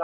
Hello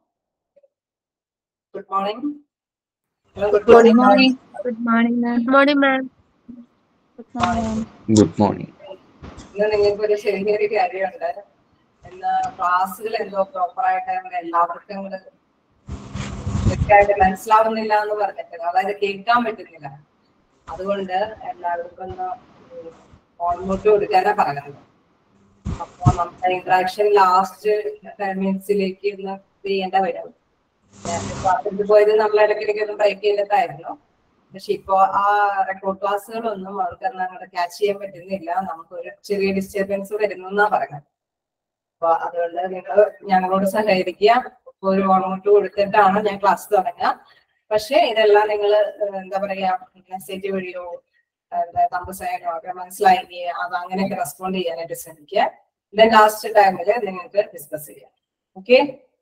good morning hello Good morning. Good morning, ma'am. Good morning, ma'am. Good morning. Good morning ഇന്ന് നിങ്ങൾക്ക് ഒരു ചെറിയൊരു കാര്യമുണ്ട് ഇന്ന് ക്ലാസ്സുകൾ എന്തോ പ്രോപ്പർ ആയിട്ട് അങ്ങനെ എല്ലാവർക്കും കൂടെ കൃത്യമായിട്ട് മനസ്സിലാവുന്നില്ല എന്ന് പറഞ്ഞിട്ട് അതായത് കേൾക്കാൻ പറ്റുന്നില്ല അതുകൊണ്ട് എല്ലാവർക്കും ഒന്ന് ഓൺമോട്ട് കൊടുക്കാനാ പറയുന്നത് അപ്പൊ നമ്മുടെ ഇന്ററാക്ഷൻ ലാസ്റ്റ് ടെൻ മിനിറ്റ്സിലേക്ക് ഒന്ന് ചെയ്യേണ്ട വരും ക്ലാസ്സിൽ പോയത് നമ്മൾ ഇടയ്ക്കിടയ്ക്ക് ഒന്ന് ബ്രേക്ക് ചെയ്തിട്ടായിരുന്നു പക്ഷെ ഇപ്പോ ആ റെക്കോർഡ് ക്ലാസ്സുകളൊന്നും അവർക്ക് അങ്ങോട്ട് ക്യാച്ച് ചെയ്യാൻ പറ്റുന്നില്ല നമുക്കൊരു ചെറിയ ഡിസ്റ്റർബൻസ് വരുന്നു എന്നാ പറയുന്നത് അപ്പൊ അതുകൊണ്ട് നിങ്ങൾ ഞങ്ങളോട് സഹകരിക്കുക ഇപ്പൊ ഒരു ഓൺമോട്ട് കൊടുത്തിട്ടാണ് ഞാൻ ക്ലാസ് തുടങ്ങുക പക്ഷെ ഇതെല്ലാം നിങ്ങൾ എന്താ പറയാ മെസ്സേജ് വഴിയോ തമ്പസൈനോ ഒക്കെ മനസ്സിലാക്കി അത് അങ്ങനെയൊക്കെ റെസ്പോണ്ട് ചെയ്യാനായിട്ട് ശ്രമിക്കുക ദെൻ ലാസ്റ്റ് ടൈമിൽ നിങ്ങൾക്ക് ഡിസ്കസ് ചെയ്യാം ഓക്കെ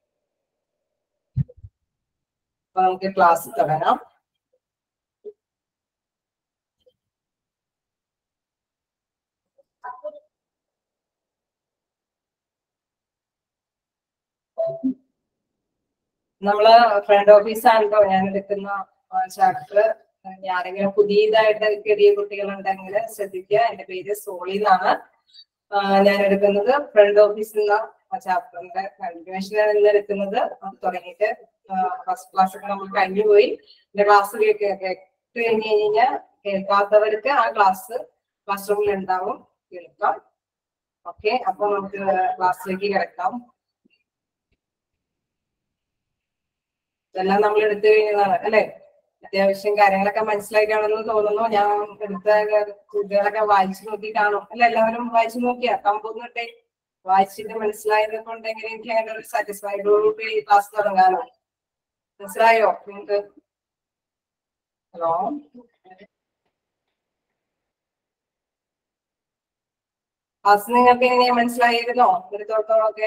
അപ്പൊ നമുക്ക് ക്ലാസ് തുടങ്ങാം നമ്മള് ഫ്രണ്ട് ഓഫീസാണല്ലോ ഞാൻ എടുക്കുന്ന ചാപ്റ്റർ ആരെങ്കിലും പുതിയതായിട്ട് കെറിയ കുട്ടികളുണ്ടെങ്കിൽ ശ്രദ്ധിക്കുക എന്റെ പേര് സോളി എന്നാണ് ആ, ഞാൻ എടുക്കുന്നത് ഫ്രണ്ട് ഓഫീസ് എന്ന ചാപ്റ്ററിന്റെ കണ്ടിന്യൂഷൻ എന്ന് എടുക്കുന്നത് അത് തുടങ്ങിയിട്ട് ഫസ്റ്റ് ക്ലാസ് ഒക്കെ നമ്മൾ കഴിഞ്ഞു പോയി എന്റെ ക്ലാസ് കേട്ട് കഴിഞ്ഞ് കഴിഞ്ഞാൽ കേൾക്കാത്തവർക്ക് ആ ക്ലാസ് ക്ലാസ് റൂമിൽ ഉണ്ടാവും കേൾക്കാം ഓക്കെ അപ്പൊ നമുക്ക് ക്ലാസ്സിലേക്ക് കിടക്കാം ഇതെല്ലാം നമ്മൾ എടുത്തു കഴിഞ്ഞതാണ് അല്ലെ അത്യാവശ്യം കാര്യങ്ങളൊക്കെ മനസ്സിലാക്കിയാണെന്ന് തോന്നുന്നു ഞാൻ എടുത്ത കുട്ടികളൊക്കെ വായിച്ചു നോക്കിയിട്ടാണോ അല്ല എല്ലാവരും വായിച്ചു നോക്കിയാ കമ്പൊന്നിട്ടെ വായിച്ചിട്ട് മനസ്സിലായത് കൊണ്ട് എങ്ങനെയൊക്കെ അതിന്റെ ഒരു സാറ്റിസ്ഫൈഡോടുകൂടി ക്ലാസ് തുടങ്ങാനോ മനസ്സിലായോ നിങ്ങൾക്ക് ഹലോ ക്ലാസ് നിങ്ങൾക്ക് എങ്ങനെയാ മനസ്സിലായിരുന്നോ എടുത്തോളത്തോളൊക്കെ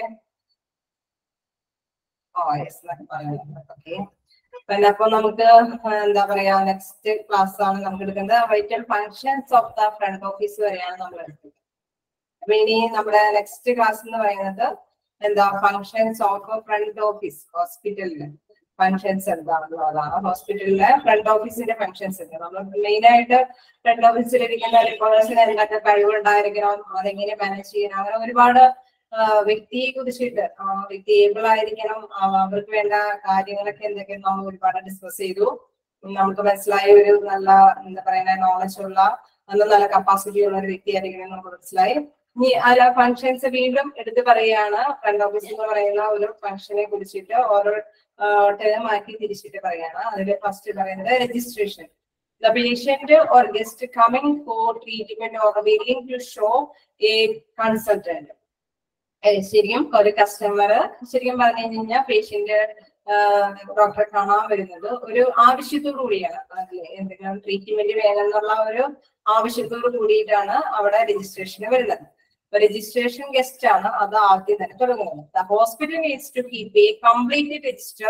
ഓ യെസ് എന്നൊക്കെ പറയുന്നത് ഓക്കെ പിന്നെ അപ്പൊ നമുക്ക് എന്താ പറയാ നെക്സ്റ്റ് ക്ലാസ് ആണ് നമുക്ക് എടുക്കുന്നത് vital functions of the front office വരെയാണ് നമ്മൾ എടുക്കുന്നത് അപ്പൊ ഇനി നമ്മുടെ നെക്സ്റ്റ് ക്ലാസ് എന്ന് പറയുന്നത് എന്താ ഫങ്ഷൻസ് ഓഫ് ഫ്രണ്ട് ഓഫീസ് ഹോസ്പിറ്റലില് ഫങ്ഷൻസ് എന്താണെന്നുള്ളതാണ് ഹോസ്പിറ്റലിലെ ഫ്രണ്ട് ഓഫീസിന്റെ ഫങ്ഷൻസ് ഉണ്ട് നമ്മൾ മെയിൻ ആയിട്ട് ഫ്രണ്ട് ഓഫീസിൽ ഇരിക്കുന്ന റിപ്പോർട്ടേഴ്സിന് എന്തൊക്കെ കഴിവുണ്ടായിരിക്കണം അതെങ്ങനെ മാനേജ് ചെയ്യണം അങ്ങനെ ഒരുപാട് ആ, വ്യക്തിയെ കുറിച്ചിട്ട് ആ വ്യക്തി ഏബിൾ ആയിരിക്കണം ആ, അവർക്ക് വേണ്ട കാര്യങ്ങളൊക്കെ എന്തൊക്കെ നമ്മൾ ഒരുപാട് ഡിസ്കസ് ചെയ്തു നമുക്ക് മനസ്സിലായ ഒരു നല്ല എന്താ പറയുക നോളജ് ഉള്ള നല്ല നല്ല കപ്പാസിറ്റി ഉള്ള ഒരു വ്യക്തി ആയിരിക്കണം എന്ന് നമുക്ക് മനസ്സിലായി ഇനി അതിലെ ഫങ്ഷൻസ് വീണ്ടും എടുത്തു പറയുകയാണ് ഫ്രണ്ട് ഓഫീസ് എന്ന് പറയുന്ന ഒരു ഫംഗ്ഷനെ കുറിച്ചിട്ട് ഓരോ ടേം ആക്കി തിരിച്ചിട്ട് പറയാണ് അതിൽ ഫസ്റ്റ് പറയുന്നത് registration The patient or guest coming for treatment or willing to show a consultant. ഏഹ് ശരിക്കും ഒരു കസ്റ്റമർ ശരിക്കും പറഞ്ഞു കഴിഞ്ഞാൽ പേഷ്യന്റ് ഡോക്ടറെ കാണാൻ വരുന്നത് ഒരു ആവശ്യത്തോടു കൂടിയാണ് അതില് എന്തെങ്കിലും ട്രീറ്റ്മെന്റ് വേണമെന്നുള്ള ഒരു ആവശ്യത്തോടു കൂടിയിട്ടാണ് അവിടെ രജിസ്ട്രേഷന് വരുന്നത് അപ്പൊ രജിസ്ട്രേഷൻ ഗസ്റ്റ് ആണ് അത് ആദ്യം തന്നെ തുടങ്ങുന്നത് the hospital needs to keep a complete register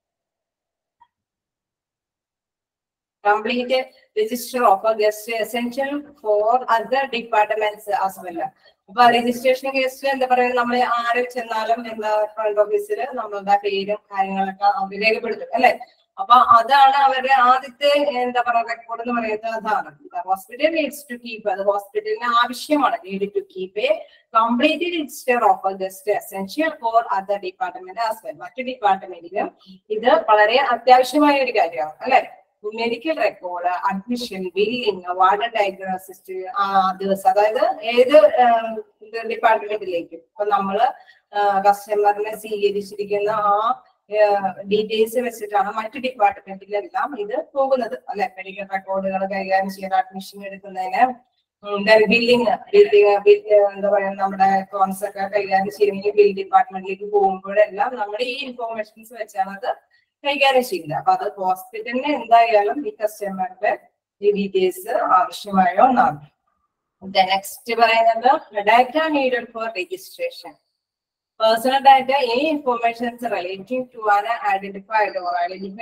complete register of a guest essential for other departments as well. അപ്പൊ രജിസ്ട്രേഷൻ കേസ് എന്താ പറയുക നമ്മൾ ആര് ചെന്നാലും എന്താ ഫ്രണ്ട് ഓഫീസിൽ നമ്മളുടെ പേരും കാര്യങ്ങളൊക്കെ അവർ രേഖപ്പെടുത്തും അല്ലെ അപ്പൊ അതാണ് അവരുടെ ആദ്യത്തെ എന്താ പറയുക റെക്കോർഡ് എന്ന് പറയുന്നത് അതാണ് ഹോസ്പിറ്റൽ നീഡ്സ് ടു കീപ്പ് അത് ഹോസ്പിറ്റലിന് ആവശ്യമാണ് need to keep a complete register of guest essential for other department as well മറ്റു ഡിപ്പാർട്ട്മെന്റിലും ഇത് വളരെ അത്യാവശ്യമായ ഒരു കാര്യമാണ് അല്ലെ medical record admission billing ward diagnostics ആ ദിവസം അതായത് ഏത് ഡിപ്പാർട്ട്മെന്റിലേക്കും ഇപ്പൊ നമ്മള് കസ്റ്റമറിനെ സ്വീകരിച്ചിരിക്കുന്ന ആ ഡീറ്റെയിൽസ് വെച്ചിട്ടാണ് മറ്റു ഡിപ്പാർട്ട്മെന്റിലെല്ലാം ഇത് പോകുന്നത് അല്ലെ മെഡിക്കൽ റെക്കോർഡുകൾ കൈകാര്യം ചെയ്യാൻ അഡ്മിഷൻ എടുക്കുന്നതിന് ബില്ലിംഗ് എന്താ പറയാ നമ്മുടെ അക്കൗണ്ട്സ് ഒക്കെ കൈകാര്യം ചെയ്യണമെങ്കിൽ ബിൽ ഡിപ്പാർട്ട്മെന്റിലേക്ക് പോകുമ്പോഴെല്ലാം നമ്മുടെ ഈ ഇൻഫോർമേഷൻസ് വെച്ചാണ് അത് കൈകാര്യം ചെയ്യുന്നത് അപ്പൊ അത് ഹോസ്പിറ്റലിന് എന്തായാലും ഈ കസ്റ്റമറുടെ ഈ ഡീറ്റെയിൽസ് ആവശ്യമായ ഒന്നാണ് നെക്സ്റ്റ് പറയുന്നത് data needed for registration personal data any informations relating to an identified or identified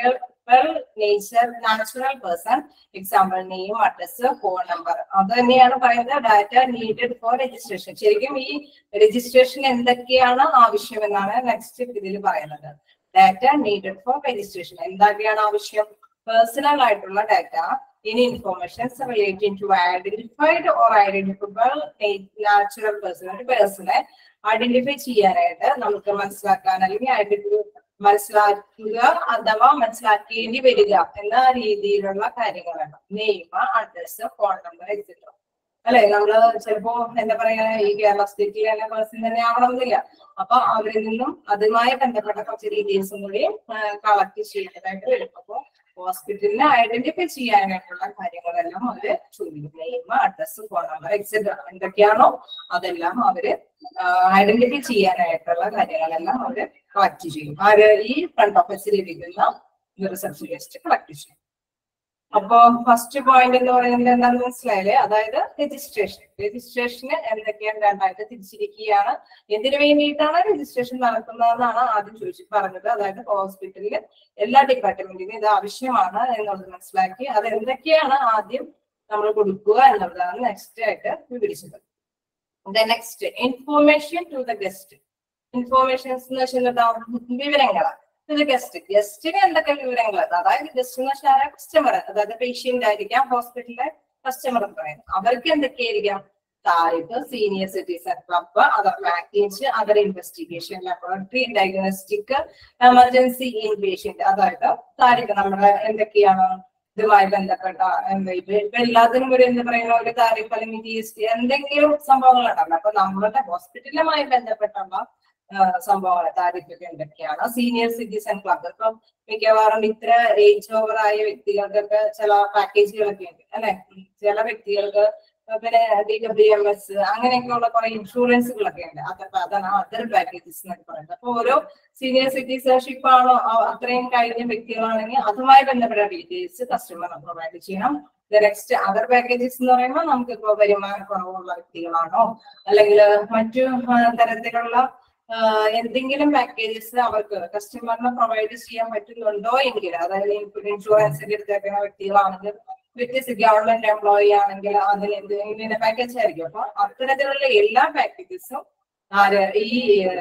well nature natural person example name address phone number അത് തന്നെയാണ് പറയുന്നത് ഡാറ്റ നീഡഡ് ഫോർ രജിസ്ട്രേഷൻ ശരിക്കും ഈ രജിസ്ട്രേഷൻ എന്തൊക്കെയാണ് ആവശ്യമെന്നാണ് നെക്സ്റ്റ് ഇതിൽ പറയുന്നത് ഡാറ്റ നീഡഡ് ഫോർ രജിസ്ട്രേഷൻ എന്തൊക്കെയാണ് ആവശ്യം പേഴ്സണൽ ആയിട്ടുള്ള data any informations relating to identified or identifiable natural person ഒരു പേഴ്സണെ ഐഡന്റിഫൈ ചെയ്യാനായിട്ട് നമുക്ക് മനസ്സിലാക്കാൻ അല്ലെങ്കിൽ ഐഡന്റിഫൈ മനസ്സിലാക്കുക അഥവാ മനസ്സിലാക്കേണ്ടി വരിക എന്ന രീതിയിലുള്ള കാര്യങ്ങളാണ് name address phone number etcetera അല്ലെ നമ്മള് ചിലപ്പോ എന്താ പറയാ ഈ കേരള സ്റ്റേറ്റിൽ തന്നെ പേഴ്സൺ തന്നെ ആവണമെന്നില്ല അപ്പൊ അവരിൽ നിന്നും അതുമായി ബന്ധപ്പെട്ട കുറച്ച് ഡീറ്റെയിൽസും കൂടി കളക്ട് ചെയ്യേണ്ടതായിട്ട് വരും അപ്പൊ ഹോസ്പിറ്റലിനെ ഐഡന്റിഫൈ ചെയ്യാനായിട്ടുള്ള കാര്യങ്ങളെല്ലാം അവര് ചോദിക്കും name address phone number etcetera എന്തൊക്കെയാണോ അതെല്ലാം അവര് ഐഡന്റിഫൈ ചെയ്യാനായിട്ടുള്ള കാര്യങ്ങളെല്ലാം അവര് കളക്ട് ചെയ്യും ആര് ഈ ഫ്രണ്ട് ഓഫീസിൽ ഇരിക്കുന്ന റിസപ്ഷനിസ്റ്റ് കളക്ട് ചെയ്യും അപ്പോ ഫസ്റ്റ് പോയിന്റ് എന്ന് പറയുന്നത് എന്താണെന്ന് മനസ്സിലായില്ലേ അതായത് രജിസ്ട്രേഷൻ രജിസ്ട്രേഷന് എന്തൊക്കെയാണ് രണ്ടായിട്ട് തിരിച്ചിരിക്കുകയാണ് എന്തിനു വേണ്ടിയിട്ടാണ് രജിസ്ട്രേഷൻ നടത്തുന്നതെന്നാണ് ആദ്യം ചോദിച്ചു പറഞ്ഞത് അതായത് ഹോസ്പിറ്റലിൽ എല്ലാ ഡിപ്പാർട്ട്മെന്റിനും ഇത് ആവശ്യമാണ് എന്നുള്ളത് മനസ്സിലാക്കി അത് എന്തൊക്കെയാണ് ആദ്യം നമ്മൾ കൊടുക്കുക എന്നുള്ളതാണ് നെക്സ്റ്റ് ആയിട്ട് വിവരിച്ചത് next information to the guest informations എന്ന് വെച്ചാൽ വിവരങ്ങളാണ് ഇത് ഗസ്റ്റ് ഗസ്റ്റിന് എന്തൊക്കെ വിവരങ്ങൾ അതായത് ഗസ്റ്റ് എന്ന് വെച്ചാൽ കസ്റ്റമർ അതായത് പേഷ്യന്റ് ആയിരിക്കാം ഹോസ്പിറ്റലിലെ കസ്റ്റമർ എന്ന് പറയുന്നത് അവർക്ക് എന്തൊക്കെയായിരിക്കാം tariff senior citizen club other package other investigation laboratory diagnostic emergency in patient അതായത് താരിഫ് നമ്മുടെ എന്തൊക്കെയാണ് ഇതുമായി ബന്ധപ്പെട്ട എന്താ ഇപ്പൊ ഇപ്പൊ എല്ലാത്തിനും ഒരു എന്താ പറയുന്ന ഒരു താരിഫ് അല്ലെങ്കിൽ ജി എസ് ടി എന്തെങ്കിലും സംഭവങ്ങൾ ഉണ്ടല്ലോ അപ്പൊ നമ്മളുടെ ഹോസ്പിറ്റലുമായി ബന്ധപ്പെട്ടുള്ള സംഭവങ്ങൾ താരിഫൊക്കെ എന്തൊക്കെയാണ് സീനിയർ സിറ്റിസൺ ക്ലബ് ഇപ്പം മിക്കവാറും ഇത്ര ഏജ് ഓവർ ആയ വ്യക്തികൾക്കൊക്കെ ചില പാക്കേജുകളൊക്കെ ഉണ്ട് അല്ലെ ചില വ്യക്തികൾക്ക് പിന്നെ ഡി ഡബ്ല്യു എം എസ് അങ്ങനെയൊക്കെയുള്ള കുറെ ഇൻഷുറൻസുകളൊക്കെ ഉണ്ട് അതൊക്കെ അതാണ് അതർ പാക്കേജസ് എന്നൊക്കെ പറയുന്നത് അപ്പൊ ഓരോ സീനിയർ സിറ്റിസൺഷിപ്പ് ആണോ അത്രയും കഴിഞ്ഞ വ്യക്തികളാണെങ്കിൽ അതുമായി ബന്ധപ്പെട്ട ഡീറ്റെയിൽസ് കസ്റ്റമർ പ്രൊവൈഡ് ചെയ്യണം നെക്സ്റ്റ് അതർ പാക്കേജസ് എന്ന് പറയുമ്പോൾ നമുക്ക് ഇപ്പോൾ വരുമാന കുറവുള്ള വ്യക്തികളാണോ അല്ലെങ്കിൽ മറ്റു തരത്തിലുള്ള എന്തെങ്കിലും പാക്കേജസ് അവർക്ക് കസ്റ്റമറിന് പ്രൊവൈഡ് ചെയ്യാൻ പറ്റുന്നുണ്ടോ എങ്കിൽ അതായത് ഇൻഷുറൻസ് എടുത്തേക്കുന്ന വ്യക്തികളാണെങ്കിൽ വ്യത്യസ്ത ഗവൺമെന്റ് എംപ്ലോയി ആണെങ്കിൽ അതിന് എന്തെങ്കിലും പാക്കേജ് ആയിരിക്കും അപ്പൊ അത്തരത്തിലുള്ള എല്ലാ പാക്കേജസും ആര് ഈ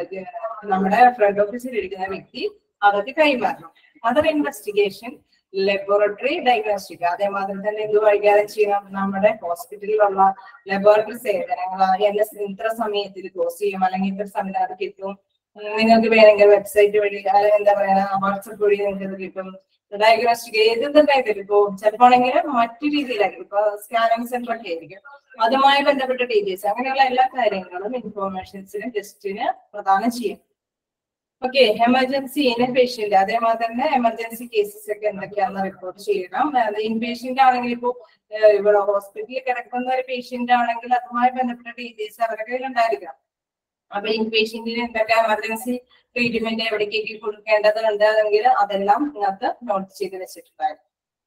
നമ്മുടെ ഫ്രണ്ട് ഓഫീസിൽ ഇരിക്കുന്ന വ്യക്തി അവർക്ക് കൈമാറണം അതർ ഇൻവെസ്റ്റിഗേഷൻ ലബോറട്ടറി ഡയഗ്നോസ്റ്റിക് അതേമാതിരി തന്നെ ഇത് വൈകാരം ചെയ്യണം നമ്മുടെ ഹോസ്പിറ്റലിലുള്ള ലബോറട്ടറി സേവനങ്ങൾ എല്ലാം ഇത്ര സമയത്തിൽ ക്ലോസ് ചെയ്യും അല്ലെങ്കിൽ ഇത്ര സമയത്ത് അത് കിട്ടും നിങ്ങൾക്ക് വേണമെങ്കിൽ വെബ്സൈറ്റ് വഴി അല്ലെങ്കിൽ എന്താ പറയാ വാട്സപ്പ് വഴി നിങ്ങൾക്ക് ഇത് കിട്ടും ഡയഗ്നോസ്റ്റിക് ഏത് തന്നെ ഇപ്പോ ചിലപ്പോണെങ്കിൽ മറ്റു രീതിയിലായിരിക്കും ഇപ്പൊ സ്കാനിങ് സെന്റർ ഒക്കെ ആയിരിക്കും അതുമായി ബന്ധപ്പെട്ട ഡീറ്റെയിൽസ് അങ്ങനെയുള്ള എല്ലാ കാര്യങ്ങളും ഇൻഫോർമേഷൻസിന് ടെസ്റ്റിന് പ്രദാനം ചെയ്യും ഓക്കെ എമർജൻസി ഇൻ പേഷ്യന്റ് അതേമാതിരി തന്നെ എമർജൻസി കേസസ് ഒക്കെ എന്തൊക്കെയാണെന്ന് റിപ്പോർട്ട് ചെയ്യണം ഇൻ പേഷ്യന്റ് ആണെങ്കിൽ ഇപ്പോ ഇവിടെ ഹോസ്പിറ്റലിൽ കിടക്കുന്ന ഒരു പേഷ്യന്റ് ആണെങ്കിൽ അതുമായി ബന്ധപ്പെട്ട ഡീറ്റെയിൽസ് അവരുടെ കയ്യിൽ ഉണ്ടായിരിക്കണം അപ്പൊ ഇൻ പേഷ്യന്റിന് എന്തൊക്കെ എമർജൻസി ട്രീറ്റ്മെന്റ് എവിടേക്കൊക്കെ കൊടുക്കേണ്ടതുണ്ട് എങ്കിൽ അതെല്ലാം ഇതിനകത്ത് നോട്ട് ചെയ്ത് വെച്ചിട്ടുണ്ടായിരുന്നു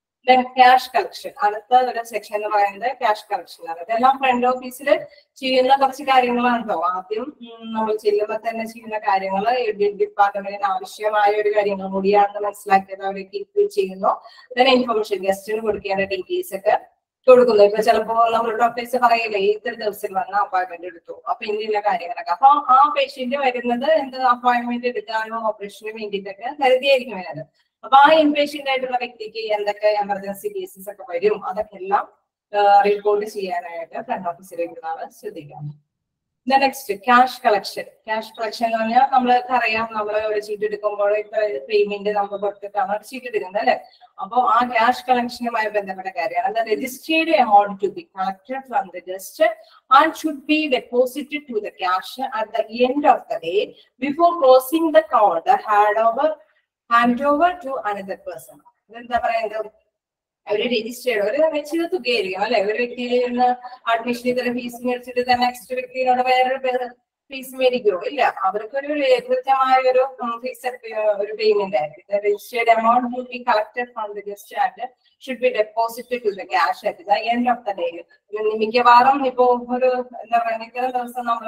ക്യാഷ് കളക്ഷൻ അടുത്ത ഒരു സെക്ഷൻ എന്ന് പറയുന്നത് ക്യാഷ് കളക്ഷൻ ആണ് ഇതെല്ലാം ഫ്രണ്ട് ഓഫീസിൽ ചെയ്യുന്ന കുറച്ച് കാര്യങ്ങളാണ് കേട്ടോ ആദ്യം നമ്മൾ ചെല്ലുമ്പോൾ തന്നെ ചെയ്യുന്ന കാര്യങ്ങൾ ഡിപ്പാർട്ട്മെന്റിന് ആവശ്യമായ ഒരു കാര്യങ്ങൾ കൂടിയാണെന്ന് മനസ്സിലാക്കിയത് അവരെ കീപ്പ് ചെയ്യുന്നു then ഇൻഫർമേഷൻ ഗസ്റ്റിന് കൊടുക്കേണ്ട ഡീറ്റെയിൽസ് ഒക്കെ കൊടുക്കുന്നു ഇപ്പൊ ചിലപ്പോ നമ്മൾ ഡോക്ടേഴ്സ് പറയില്ലേ ഇത്ര ദിവസം വന്ന അപ്പോയിന്റ്മെന്റ് എടുത്തു അപ്പൊ ഇന്ന കാര്യങ്ങളൊക്കെ അപ്പൊ ആ പേഷ്യന്റ് വരുന്നത് എന്ത് അപ്പോയിന്റ്മെന്റ് എടുക്കാനോ ഓപ്പറേഷന് വേണ്ടിയിട്ടൊക്കെ കരുതിയായിരിക്കും വരുന്നത് അപ്പൊ ആ ഇൻപേഷ്യന്റ് ആയിട്ടുള്ള വ്യക്തിക്ക് എന്തൊക്കെ എമർജൻസി കേസസ് ഒക്കെ വരും അതൊക്കെ എല്ലാം റിപ്പോർട്ട് ചെയ്യാനായിട്ട് ഫ്രണ്ട് ഓഫീസിലേക്ക് നാളെ ശ്രദ്ധിക്കണം next cash collection cash collection എന്ന് പറഞ്ഞാൽ നമ്മൾക്ക് അറിയാം നമ്മൾ ഒരു ചീട്ട് എടുക്കുമ്പോൾ ഇത്ര പേയ്മെന്റ് നമ്മൾ കൊടുത്തിട്ടാണ് ഒരു ചീട്ട് എടുക്കുന്നത് അല്ലെ അപ്പോ ആ ക്യാഷ് കളക്ഷനുമായി ബന്ധപ്പെട്ട കാര്യമാണ് registered amount to be collected from the just and should be deposited to the cash at the end of the day before closing the count hand over hand over to another person ഇതെന്താ പറയുന്നത് അവര് registered ഒരു നിശ്ചിത തുകയായിരിക്കും അല്ലെ ഒരു വ്യക്തിയിൽ നിന്ന് admission ഇത്ര ഫീസ് മേടിച്ചിട്ട് തന്നെ നെക്സ്റ്റ് വ്യക്തിയോട് വേറൊരു ഫീസ് മേടിക്കുമോ ഇല്ല അവർക്കൊരു കൃത്യമായ ഒരു ഫിക്സഡ് ഒരു പേയ്മെന്റ് ആയിരിക്കും registered amount will be collected from the guest and should be deposited to the cash at the end of the day മിക്കവാറും ഇപ്പോ ഒരു എന്താ പറയുക ഇത്ര ദിവസം നമ്മള്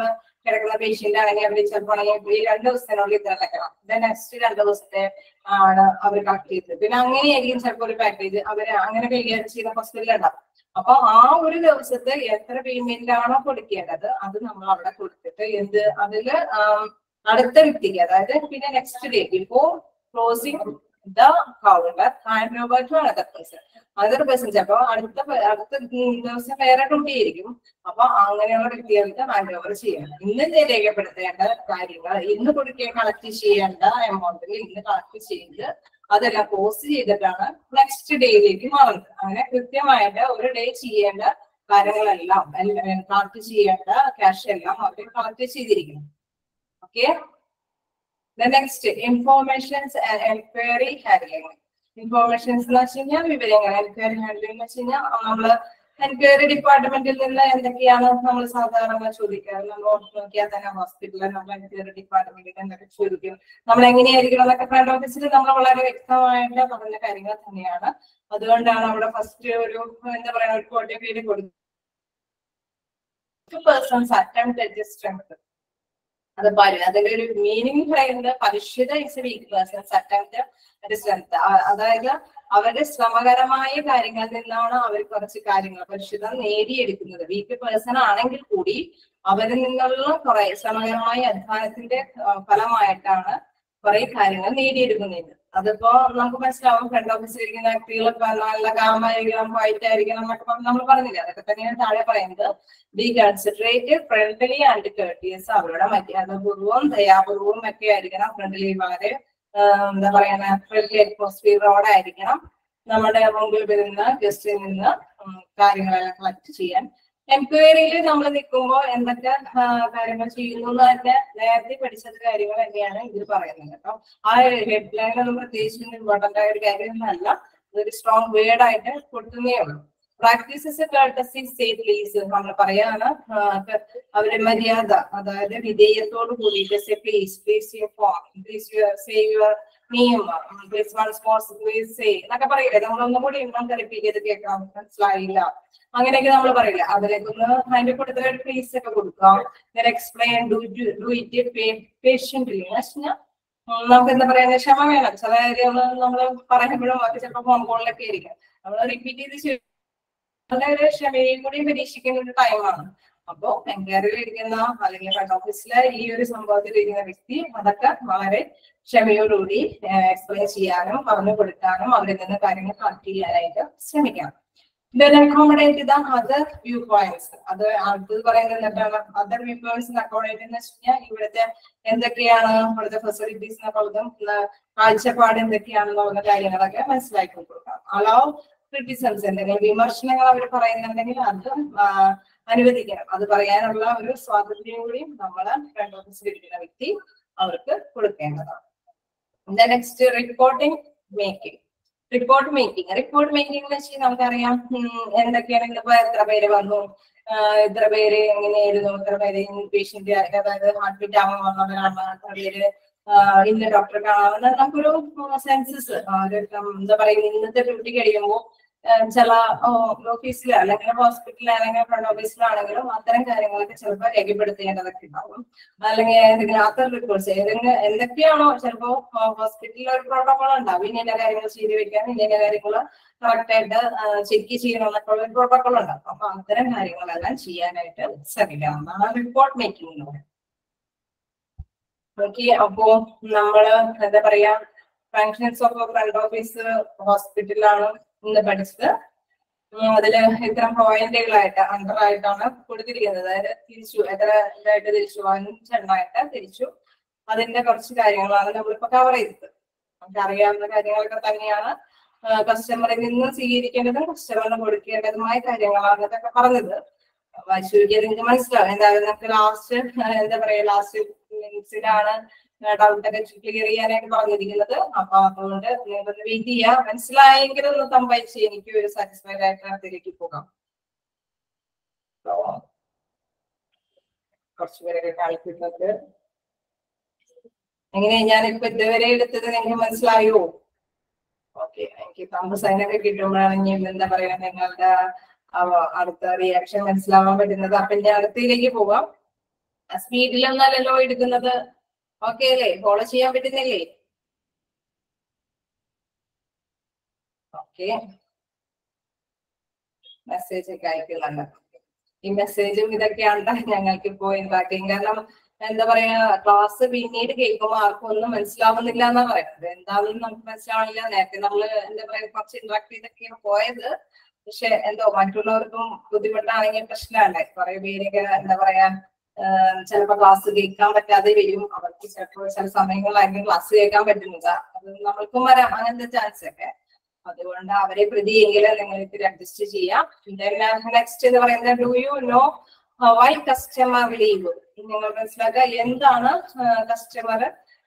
കിടക്കുന്ന പേഷ്യന്റ് ആണെങ്കിൽ അവർ ചിലപ്പോൾ ഈ രണ്ട് ദിവസത്തിനുള്ളിൽ ഇത്ര അടയ്ക്കണം ദെൻ നെക്സ്റ്റ് രണ്ട് ദിവസത്തെ ആണ് അവർ കളക്ട് ചെയ്തത് പിന്നെ അങ്ങനെയായിരിക്കും ചിലപ്പോൾ ഒരു പാക്കേജ് അവർ അങ്ങനെ കൈകാര്യം ചെയ്യുന്ന ഹോസ്പിറ്റലിൽ ഉണ്ടാവും അപ്പൊ ആ ഒരു ദിവസത്തെ എത്ര പേയ്മെന്റ് ആണോ കൊടുക്കേണ്ടത് അത് നമ്മൾ അവിടെ കൊടുത്തിട്ട് എന്ത് അതില് ആം, അടുത്ത വ്യക്തിക്ക് അതായത് പിന്നെ next day before closing the counter hand over to another person other person ചിലപ്പോ അടുത്ത പേ- അടുത്ത ദിവസം വേറെ ഡ്യൂട്ടി ആയിരിക്കും അപ്പൊ അങ്ങനെയുള്ള വ്യക്തികൾക്ക് ഹാൻഡ് ഓവർ ചെയ്യണം ഇന്ന് രേഖപ്പെടുത്തേണ്ട കാര്യങ്ങൾ ഇന്ന് കൊടുക്കുക കളക്ട് ചെയ്യേണ്ട എമൗണ്ടിൽ ഇന്ന് കളക്ട് ചെയ്ത് അതെല്ലാം ക്ലോസ് ചെയ്തിട്ടാണ് നെക്സ്റ്റ് ഡേയിലേക്ക് മാറുന്നത് അങ്ങനെ കൃത്യമായിട്ട് ഒരു ഡേ ചെയ്യേണ്ട കാര്യങ്ങളെല്ലാം കളക്ട് ചെയ്യേണ്ട ക്യാഷ് എല്ലാം അവർ കളക്ട് ചെയ്തിരിക്കണം okay next informations enquiry handling informations എന്ന് വെച്ച് കഴിഞ്ഞാൽ വിവരങ്ങൾ എൻക്വയറി ഹാൻഡ്ലിംഗ് എന്ന് വെച്ച് കഴിഞ്ഞാൽ നമ്മള് എൻക്വയറി ഡിപ്പാർട്ട്മെന്റിൽ നിന്ന് എന്തൊക്കെയാണ് നമ്മൾ സാധാരണ ചോദിക്കുക നമ്മൾ നോക്കിയാൽ തന്നെ ഹോസ്പിറ്റലിൽ നമ്മൾ എൻക്വയറി ഡിപ്പാർട്ട്മെന്റിൽ എന്തൊക്കെ ചോദിക്കും നമ്മൾ എങ്ങനെയായിരിക്കണം എന്നൊക്കെ ഫ്രണ്ട് ഓഫീസിൽ നമ്മൾ വളരെ വ്യക്തമായിട്ട് പറഞ്ഞ കാര്യങ്ങൾ തന്നെയാണ് അതുകൊണ്ടാണ് അവിടെ ഫസ്റ്റ് ഒരു എന്താ പറയാ ഒരു കോട്ടയം കൊടുത്തു പേഴ്സൺസ് അറ്റംപ്റ്റ് സ്ട്രെങ്ത് അത് പരി അതിന്റെ ഒരു മീനിങ് പറയുന്നത് പരിശുദ്ധ is weak persons attempt strength അതായത് അവരുടെ ശ്രമകരമായ കാര്യങ്ങളിൽ നിന്നാണ് അവർ കുറച്ച് കാര്യങ്ങൾ പരിശുദ്ധം നേടിയെടുക്കുന്നത് വീക്ക് പേഴ്സൺ ആണെങ്കിൽ കൂടി അവരിൽ നിന്നുള്ള കുറെ ശ്രമകരമായ അധ്വാനത്തിന്റെ ആ, ഫലമായിട്ടാണ് കുറെ കാര്യങ്ങൾ നേടിയെടുക്കുന്നത് അതിപ്പോ നമുക്ക് മനസ്സിലാവും ഫ്രണ്ട് ഓഫീസിൽ ഇരിക്കുന്ന വ്യക്തികൾ ഇപ്പൊ നല്ല കാമായിരിക്കണം വൈറ്റ് ആയിരിക്കണം എന്നൊക്കെ പറഞ്ഞ് നമ്മൾ പറഞ്ഞില്ല അതൊക്കെ തന്നെയാണ് താഴെ പറയുന്നത് be considerate friendly and courteous അവരുടെ മര്യാദപൂർവ്വം ദയാപൂർവ്വം ഒക്കെ ആയിരിക്കണം ഫ്രണ്ട്ലി വളരെ ആഹ് എന്താ പറയുക ഫ്രണ്ട്ലി അറ്റ്മോസ്ഫിയറോടെ ആയിരിക്കണം നമ്മുടെ മുമ്പിൽ വരുന്ന ഗസ്റ്റിൽ നിന്ന് ഉം കാര്യങ്ങളെല്ലാം കളക്ട് ചെയ്യാൻ എൻക്വയറിയിൽ നമ്മൾ നിൽക്കുമ്പോൾ എന്തൊക്കെ ആഹ് കാര്യങ്ങൾ ചെയ്യുന്നു എന്ന് തന്നെ നേരത്തെ പഠിച്ചത് കാര്യങ്ങൾ തന്നെയാണ് ഇതിൽ പറയുന്നത് കേട്ടോ ആ ഹെഡ് ലൈൻ ഒന്നും പ്രത്യേകിച്ച് ഇമ്പോർട്ടന്റ് ആയ ഒരു കാര്യമൊന്നുമല്ല ഇതൊരു സ്ട്രോങ് വേർഡ് ആയിട്ട് കൊടുക്കുന്നേ ഉള്ളൂ പ്രാക്ടീസസ് കേട്ടസി സേ പ്ലീസ് നമ്മൾ പറയാണ് ആഹ് അവരുടെ മര്യാദ അതായത് വിധേയത്തോട് കൂടിയിട്ട് say please please your form please say your name please once more please say എന്നൊക്കെ പറയില്ലേ നമ്മളൊന്നും കൂടി ഇന്നും റിപ്പീറ്റ് ചെയ്ത് കേൾക്കാം മനസ്സിലായില്ല അങ്ങനെയൊക്കെ നമ്മൾ പറയില്ല അതിലേക്കൊന്ന് അതിന്റെ കൂടുതൽ ഒരു പ്ലീസ് ഒക്കെ കൊടുക്കാം explain do do it patient നമുക്ക് എന്താ പറയാ ക്ഷമ വേണം ചില കാര്യങ്ങൾ നമ്മൾ പറയുമ്പോഴും ഒക്കെ ചിലപ്പോൾ ഫോൺ കോളിലൊക്കെ ആയിരിക്കും നമ്മൾ റിപ്പീറ്റ് ചെയ്ത് ചെയ്യും. വളരെ ക്ഷമയും കൂടി പരീക്ഷിക്കുന്ന ഒരു ടൈമാണ് അപ്പോ എൻക്വയറിയിൽ ഇരിക്കുന്ന അല്ലെങ്കിൽ ഫ്രണ്ട് ഓഫീസിലെ ഈ ഒരു സംഭവത്തിൽ ഇരിക്കുന്ന വ്യക്തി അതൊക്കെ വളരെ ക്ഷമയോടുകൂടി എക്സ്പ്ലെയിൻ ചെയ്യാനും പറഞ്ഞു കൊടുക്കാനും അവരിൽ നിന്ന് കാര്യങ്ങൾ കളക്ട് ചെയ്യാനായിട്ട് ശ്രമിക്കണം then accommodate the other viewpoints അത് അത് പറയുന്നത് എന്താണ് അതർ വ്യൂ പോയിന്റ്സ് അക്കോമഡേറ്റ് എന്ന് വെച്ച് കഴിഞ്ഞാൽ ഇവിടുത്തെ എന്തൊക്കെയാണ് ഇവിടുത്തെ ഫെസിലിറ്റീസ് എന്നുള്ളതും ഉള്ള കാഴ്ചപ്പാട് എന്തൊക്കെയാണെന്നുള്ള കാര്യങ്ങളൊക്കെ മനസ്സിലാക്കി കൊടുക്കാം അലോ ക്രിറ്റിസംസ് എന്തെങ്കിലും വിമർശനങ്ങൾ അവർ പറയുന്നുണ്ടെങ്കിൽ അത് ആ, അനുവദിക്കണം അത് പറയാനുള്ള ഒരു സ്വാതന്ത്ര്യം കൂടി നമ്മള് ഫ്രണ്ട് ഓഫീസിൽ ഇരിക്കുന്ന വ്യക്തി അവർക്ക് കൊടുക്കേണ്ടതാണ് next reporting making report making report making എന്ന് വെച്ചാൽ നമുക്കറിയാം ഉം, എന്തൊക്കെയാണെങ്കിൽ ഇപ്പൊ എത്ര പേര് വന്നു ആഹ് ഇത്ര പേര് എങ്ങനെയായിരുന്നു ഇത്ര പേര് പേഷ്യന്റ് അതായത് ഹാർട്ട് ബീറ്റ് ആവാൻ വന്നവരാണ് എത്ര പേര് ആഹ് ഇന്ന ഡോക്ടറെ കാണാമെന്ന് നമുക്കൊരു സെൻസസ് എന്താ പറയുക ഇന്നത്തെ ഡ്യൂട്ടി കഴിയുമ്പോൾ ചില ഓഫീസിൽ അല്ലെങ്കിൽ ഹോസ്പിറ്റലിൽ അല്ലെങ്കിൽ ഫ്രണ്ട് ഓഫീസിലാണെങ്കിലും അത്തരം കാര്യങ്ങളൊക്കെ ചിലപ്പോൾ രേഖപ്പെടുത്തേണ്ടതൊക്കെ ഉണ്ടാവും അല്ലെങ്കിൽ ഏതെങ്കിലും അത്തരം റിപ്പോർട്ട്സ് ഏതെങ്കിലും എന്തൊക്കെയാണോ ചിലപ്പോ ഹോസ്പിറ്റലിൽ ഒരു പ്രോട്ടോകോൾ ഉണ്ടാവും ഇന്ന ഇന്ന കാര്യങ്ങൾ ചെയ്തു വെക്കാൻ ഇന്ന ഇന്ന കാര്യങ്ങൾ കറക്റ്റ് ആയിട്ട് ചെക്ക് ചെയ്യണം എന്നൊക്കെ ഉള്ള ഒരു പ്രോട്ടോകോൾ ഉണ്ടാവും അപ്പൊ അത്തരം കാര്യങ്ങളെല്ലാം ചെയ്യാനായിട്ട് ശ്രമിക്കണം അതാണ് റിപ്പോർട്ട് മേക്കിംഗ് എന്ന് പറയുന്നത് ഓക്കെ അപ്പോ നമ്മള് എന്താ പറയാ ഫങ്ഷൻസ് ഓഫ് ഫ്രണ്ട് ഓഫീസ് ഹോസ്പിറ്റലാണ് ഇന്ന് പഠിച്ചത് ഉം അതില് ഇത്ര പോയിന്റുകളായിട്ട് അണ്ടർ ആയിട്ടാണ് കൊടുത്തിരിക്കുന്നത് അതായത് തിരിച്ചു എത്ര ഇതായിട്ട് തിരിച്ചു അഞ്ചെണ്ണമായിട്ട് തിരിച്ചു അതിന്റെ കുറച്ച് കാര്യങ്ങളാണ് നമ്മളിപ്പോ കവർ ചെയ്തത് നമുക്ക് അറിയാവുന്ന കാര്യങ്ങളൊക്കെ തന്നെയാണ് കസ്റ്റമറിൽ നിന്ന് സ്വീകരിക്കേണ്ടതും കസ്റ്റമറിന് കൊടുക്കേണ്ടതുമായ കാര്യങ്ങളാണ് ഇതൊക്കെ പറഞ്ഞത് വായിച്ചുനോക്കിയാൽ നിങ്ങൾക്ക് മനസ്സിലാവും എന്തായാലും നമുക്ക് ലാസ്റ്റ് എന്താ പറയാ ലാസ്റ്റ് മിനിറ്റ്സിലാണ് ഡൗട്ടൊക്കെ ക്ലിയർ ചെയ്യാനായിട്ട് പറഞ്ഞിരിക്കുന്നത് അപ്പൊ അതുകൊണ്ട് നിങ്ങൾക്കൊന്ന് വെയിറ്റ് ചെയ്യാം മനസ്സിലായെങ്കിൽ ഒന്ന് തമ്പയച്ച് എനിക്ക് ഒരു സാറ്റിസ്ഫൈഡ് ആയിട്ട് അതിലേക്ക് പോകാം So, കുറച്ച് പേരൊക്കെ കാണിക്കുന്നുണ്ട് എങ്ങനെ ഞാനിപ്പോ ഇതുവരെ എടുത്തത് നിങ്ങൾക്ക് മനസ്സിലായോ ഓക്കെ എനിക്ക് തമ്പ് സൈനൊക്കെ കിട്ടുമ്പോഴാണ് ഇനി എന്താ പറയാ നിങ്ങളുടെ അവ- അടുത്ത റിയാക്ഷൻ മനസ്സിലാവാൻ പറ്റുന്നത് അപ്പൊ ഞാൻ അടുത്തതിലേക്ക് പോവാം സ്പീഡിലൊന്നല്ലല്ലോ എടുക്കുന്നത് ഓക്കെ അല്ലേ ഫോളോ ചെയ്യാൻ പറ്റുന്നില്ലേ ഓക്കെ മെസ്സേജ് ഒക്കെ അയക്കുന്നുണ്ട് ഈ മെസ്സേജും ഇതൊക്കെയാണ് ഞങ്ങൾക്ക് ഇപ്പോൾ ഇമ്പാക്ടിങ് കാരണം എന്താ പറയാ ക്ലാസ് പിന്നീട് കേൾക്കുമ്പോൾ ആർക്കും ഒന്നും മനസ്സിലാവുന്നില്ല എന്നാ പറയുന്നത് എന്താണെന്ന് നമുക്ക് മനസ്സിലാവണില്ല നേരത്തെ നമ്മള് എന്താ പറയാ കുറച്ച് ഇന്ററാക്ട് ചെയ്തൊക്കെയാണ് പോയത് പക്ഷെ എന്തോ മറ്റുള്ളവർക്കും ബുദ്ധിമുട്ടാണെങ്കിൽ പ്രശ്നമല്ലേ കുറെ പേരൊക്കെ എന്താ പറയാ ചിലപ്പോ ക്ലാസ് കേൾക്കാൻ പറ്റാതെ വരും അവർക്ക് ചിലപ്പോൾ ചില സമയങ്ങളിലായിരിക്കും ക്ലാസ് കേൾക്കാൻ പറ്റുന്നില്ല അത് നമ്മൾക്കും വരാം അങ്ങനത്തെ ചാൻസ് ഒക്കെ അതുകൊണ്ട് അവരെ പ്രതിയെങ്കിലും നിങ്ങൾക്ക് അഡ്ജസ്റ്റ് ചെയ്യാം നെക്സ്റ്റ് എന്ന് പറയുന്നത് do you know why customer leave നിങ്ങൾ മനസ്സിലാക്കുക എന്താണ് കസ്റ്റമർ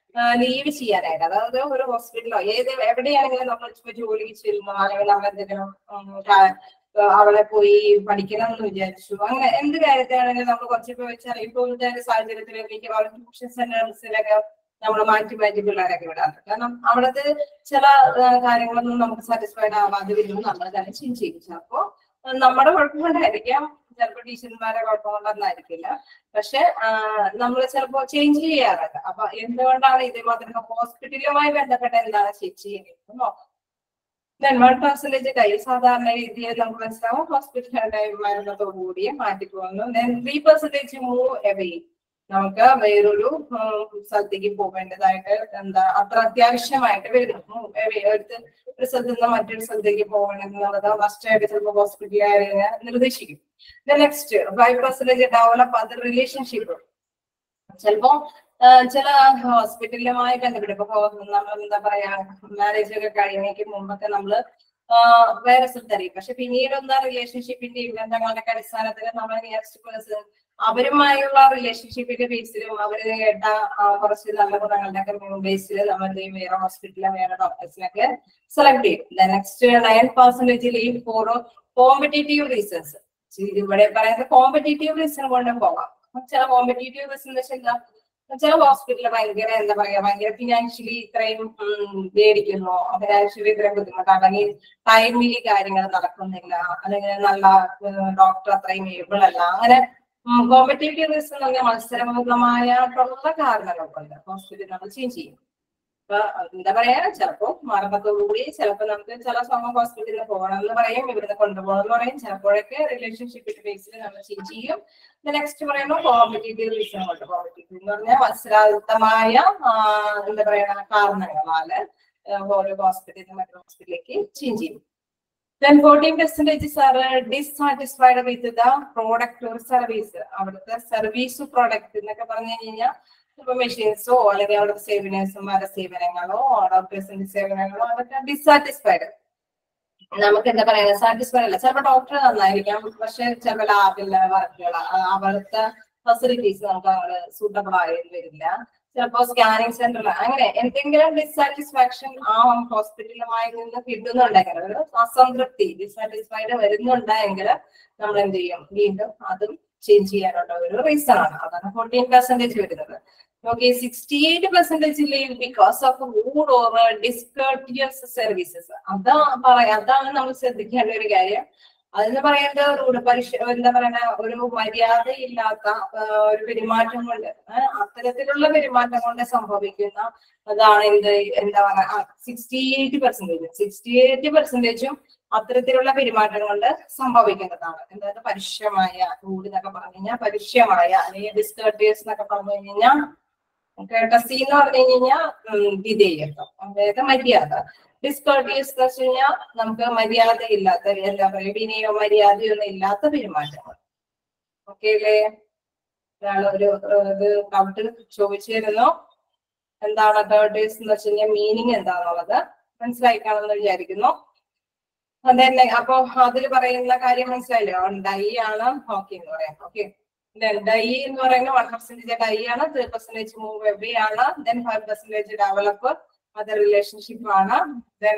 ലീവ് ചെയ്യാനായിട്ട് അതായത് ഒരു ഹോസ്പിറ്റലോ ഏത് എവിടെയാണെങ്കിലും നമ്മൾ ഇപ്പൊ ജോലിക്ക് ചെല്ലുന്നു അല്ലെങ്കിൽ നമ്മൾ എന്തെങ്കിലും ഉം, കാ- അവിടെ പോയി പഠിക്കണം എന്ന് വിചാരിച്ചു അങ്ങനെ എന്ത് കാര്യത്തിലാണെങ്കിലും നമ്മൾ കുറച്ച് ഇപ്പൊ വെച്ചാൽ ഇപ്പോഴത്തെ ഒരു സാഹചര്യത്തിൽ മിക്കവാറും ട്യൂഷൻ സെന്റേഴ്സിലൊക്കെ നമ്മൾ മാറ്റി മാറ്റി പിള്ളേരൊക്കെ വിടാറ് കാരണം അവിടുത്തെ ചില ആ, കാര്യങ്ങളൊന്നും നമുക്ക് സാറ്റിസ്ഫൈഡ് ആവാതെ വരുമ്പോൾ നമ്മൾ തന്നെ ചേഞ്ച് ചെയ്യും ചിലപ്പോ നമ്മുടെ കുഴപ്പം കൊണ്ടായിരിക്കാം ചിലപ്പോൾ ടീച്ചർമാരെ കുഴപ്പം കൊണ്ടൊന്നായിരിക്കില്ല പക്ഷെ നമ്മൾ ചിലപ്പോ ചേഞ്ച് ചെയ്യാറുണ്ട് അപ്പൊ എന്തുകൊണ്ടാണ് ഇതേമാതിരി ഹോസ്പിറ്റലുമായി ബന്ധപ്പെട്ട എന്താണ് ചേഞ്ച് ചെയ്യുന്നത് നോക്കാം Then one percentage കൈ സാധാരണ രീതിയിൽ നമുക്ക് മനസ്സിലാവും ഹോസ്പിറ്റലുകളുടെ മരണത്തോടു കൂടി മാറ്റി പോകുന്നു then three percentage move away നമുക്ക് വേറൊരു ഉം, സ്ഥലത്തേക്ക് പോകേണ്ടതായിട്ട് എന്താ അത്ര അത്യാവശ്യമായിട്ട് വരും Move away. എടുത്ത് ഒരു സ്ഥലത്ത് നിന്ന് മറ്റൊരു സ്ഥലത്തേക്ക് പോകണം എന്നുള്ളത് മസ്റ്റായിട്ട് ചിലപ്പോൾ ഹോസ്പിറ്റലുകാരെ നിർദ്ദേശിക്കും നെക്സ്റ്റ് ഫൈവ് പെർസെന്റേജ് ഡെവലപ്പ് അത് റിലേഷൻഷിപ്പ് ചിലപ്പോ ആ, ചില ഹോസ്പിറ്റലുമായി ബന്ധപ്പെട്ട് ഇപ്പൊ ഹോ- നമ്മൾ എന്താ പറയാ മാരേജ് ഒക്കെ കഴിയുന്നതിന് മുമ്പൊക്കെ നമ്മള് ആ, വേറെ സ്ഥലത്തായിരിക്കും പക്ഷെ പിന്നീട് എന്താ റിലേഷൻഷിപ്പിന്റെ ബന്ധങ്ങളുടെ അടിസ്ഥാനത്തിൽ നമ്മൾ നിയറസ്റ്റ് പേഴ്സൺ അവരുമായുള്ള റിലേഷൻഷിപ്പിന്റെ ബേസിലും അവര് കേട്ട ആ, കുറച്ച് നല്ല ഗുണങ്ങളുടെ ഒക്കെ ബേസിൽ നമ്മൾ എന്ത് ചെയ്യും വേറെ ഹോസ്പിറ്റലിലെ വേറെ ഡോക്ടേഴ്സിനൊക്കെ സെലക്ട് ചെയ്യും next nine percentage leave for competitive reasons ഇവിടെ പറയുന്നത് കോമ്പറ്റേറ്റീവ് റീസൺ കൊണ്ട് പോകാം ചില കോമ്പറ്റേറ്റീവ് റീസൺ എന്ന് വെച്ചാൽ എന്താ ചില ഹോസ്പിറ്റലിൽ ഭയങ്കര എന്താ പറയാ ഭയങ്കര ഫിനാൻഷ്യലി ഇത്രയും ഉം, മേടിക്കുന്നു ഫിനാൻഷ്യലി ഇത്രയും ബുദ്ധിമുട്ടാണ് അല്ലെങ്കിൽ ടൈമിലി കാര്യങ്ങൾ നടക്കുന്നില്ല അല്ലെങ്കിൽ നല്ല ഡോക്ടർ അത്രയും ഏബിൾ അല്ല അങ്ങനെ കോമ്പറ്റേറ്റീവ് റീസൺ എന്ന് പറഞ്ഞാൽ മത്സരപൂർണമായിട്ടുള്ള കാരണങ്ങൾ കൊണ്ട് ഹോസ്പിറ്റൽ നമ്മൾ ചേഞ്ച് ചെയ്യും അപ്പൊ എന്താ പറയാ ചിലപ്പോ മരണത്തോടുകൂടി ചിലപ്പോ നമുക്ക് ചില സമയം ഹോസ്പിറ്റലിൽ പോകണം എന്ന് പറയും ഇവിടുന്ന് കൊണ്ടുപോകണം എന്ന് പറയും ചിലപ്പോഴൊക്കെ റിലേഷൻഷിപ്പിന്റെ ബേസിൽ നമ്മൾ ചേഞ്ച് ചെയ്യും നെക്സ്റ്റ് പറയുമ്പോൾ കോമ്പറ്റേറ്റീവ് റീസൺ കൊണ്ട് കോമ്പറ്റേറ്റീവ് എന്ന് പറഞ്ഞാൽ മത്സരാധിഷ്ഠമായ ആ, എന്താ പറയാ കാരണങ്ങളാല് ആ, ഓരോ ഹോസ്പിറ്റലിൽ മറ്റു ഹോസ്പിറ്റലിലേക്ക് ചേഞ്ച് ചെയ്യും Then fourteen percentages are dissatisfied with the product or service. അവിടുത്തെ സർവീസ് പ്രോഡക്റ്റ് എന്നൊക്കെ പറഞ്ഞു കഴിഞ്ഞാൽ ഇപ്പൊ മെഷീൻസോ അല്ലെങ്കിൽ അവിടുത്തെ സേവനേഴ്സുമാരുടെ സേവനങ്ങളോ ഡോക്ടേഴ്സിന്റെ സേവനങ്ങളോ അതൊക്കെ ഡിസാറ്റിസ്ഫൈഡ് നമുക്ക് എന്താ പറയാ സാറ്റിസ്ഫൈഡ് അല്ല ചിലപ്പോൾ ഡോക്ടർ നന്നായിരിക്കാം പക്ഷെ ചിലപ്പോൾ ലാബിലെ വർക്കുകൾ അവിടുത്തെ ഫെസിലിറ്റീസ് നമുക്ക് അങ്ങോട്ട് സൂട്ടബിൾ ആയി വരില്ല ചിലപ്പോ സ്കാനിങ് സെന്ററിൽ അങ്ങനെ എന്തെങ്കിലും ഡിസാറ്റിസ്ഫാക്ഷൻ ആ ഹോസ്പിറ്റലുമായി നിന്ന് കിട്ടുന്നുണ്ടെങ്കിൽ ഒരു അസംതൃപ്തി ഡിസാറ്റിസ്ഫൈഡ് വരുന്നുണ്ടെങ്കിൽ നമ്മൾ എന്ത് ചെയ്യും വീണ്ടും അതും ചേഞ്ച് ചെയ്യാനുള്ള ഒരു റീസൺ ആണ് അതാണ് ഫോർട്ടീൻ പെർസെന്റേജ് വരുന്നത് okay sixty eight percentage leave because of rude or discourteous services അതാ പറയാ അതാണ് നമ്മൾ ശ്രദ്ധിക്കേണ്ട ഒരു കാര്യം അതെന്ന് പറയുന്നത് റൂഡ് പരിശ എന്താ പറയുക ഒരു മര്യാദയില്ലാത്ത ആ, ഒരു പെരുമാറ്റം കൊണ്ട് ആ, അത്തരത്തിലുള്ള പെരുമാറ്റം കൊണ്ട് സംഭവിക്കുന്ന അതാണ് എന്ത് എന്താ പറയാ sixty eight percentage sixty eight പെർസെന്റേജും അത്തരത്തിലുള്ള പെരുമാറ്റം കൊണ്ട് സംഭവിക്കുന്നതാണ് എന്തായത് പരുഷ്യമായ റൂഡ് എന്നൊക്കെ പറഞ്ഞു കഴിഞ്ഞാൽ പരുഷ്യമായ അല്ലെങ്കിൽ ഡിസ്കർട്ടിയസ് എന്നൊക്കെ പറഞ്ഞു കഴിഞ്ഞാൽ കേട്ടസി എന്ന് പറഞ്ഞു കഴിഞ്ഞാൽ വിധേയത്വം അതായത് മര്യാദ ഡിസ്കോർട്ടിയസ് എന്ന് വെച്ച് കഴിഞ്ഞാൽ നമുക്ക് മര്യാദ ഇല്ലാത്ത എന്താ പറയുക വിനയോ മര്യാദയോ ഒന്നും ഇല്ലാത്ത പെരുമാറ്റങ്ങൾ ഓക്കെ അല്ലേ ഒരാൾ ഒരു ഏഹ്, ഇത് ഡൗട്ട് ചോദിച്ചിരുന്നു എന്താണ് കേർട്ടേഴ്സ് എന്ന് വെച്ച് കഴിഞ്ഞാൽ മീനിങ് എന്താണെന്നുള്ളത് മനസ്സിലായി കാണുമെന്ന് വിചാരിക്കുന്നു അതന്നെ അപ്പൊ അതിൽ പറയുന്ന കാര്യം മനസ്സിലായില്ലോ ഡൈ ആണ് ഓക്കെ എന്ന് പറയാം ഓക്കെ ഡൈ എന്ന് പറയുന്ന വൺ പെർസെന്റേജ് ഡൈ ആണ് ത്രീ പെർസെന്റേജ് മൂവ് എവേ ആണ് ദെൻ ഫൈവ് പെർസെന്റേജ് ഡെവലപ്പ് അത് റിലേഷൻഷിപ്പ് ആണ് ദെൻ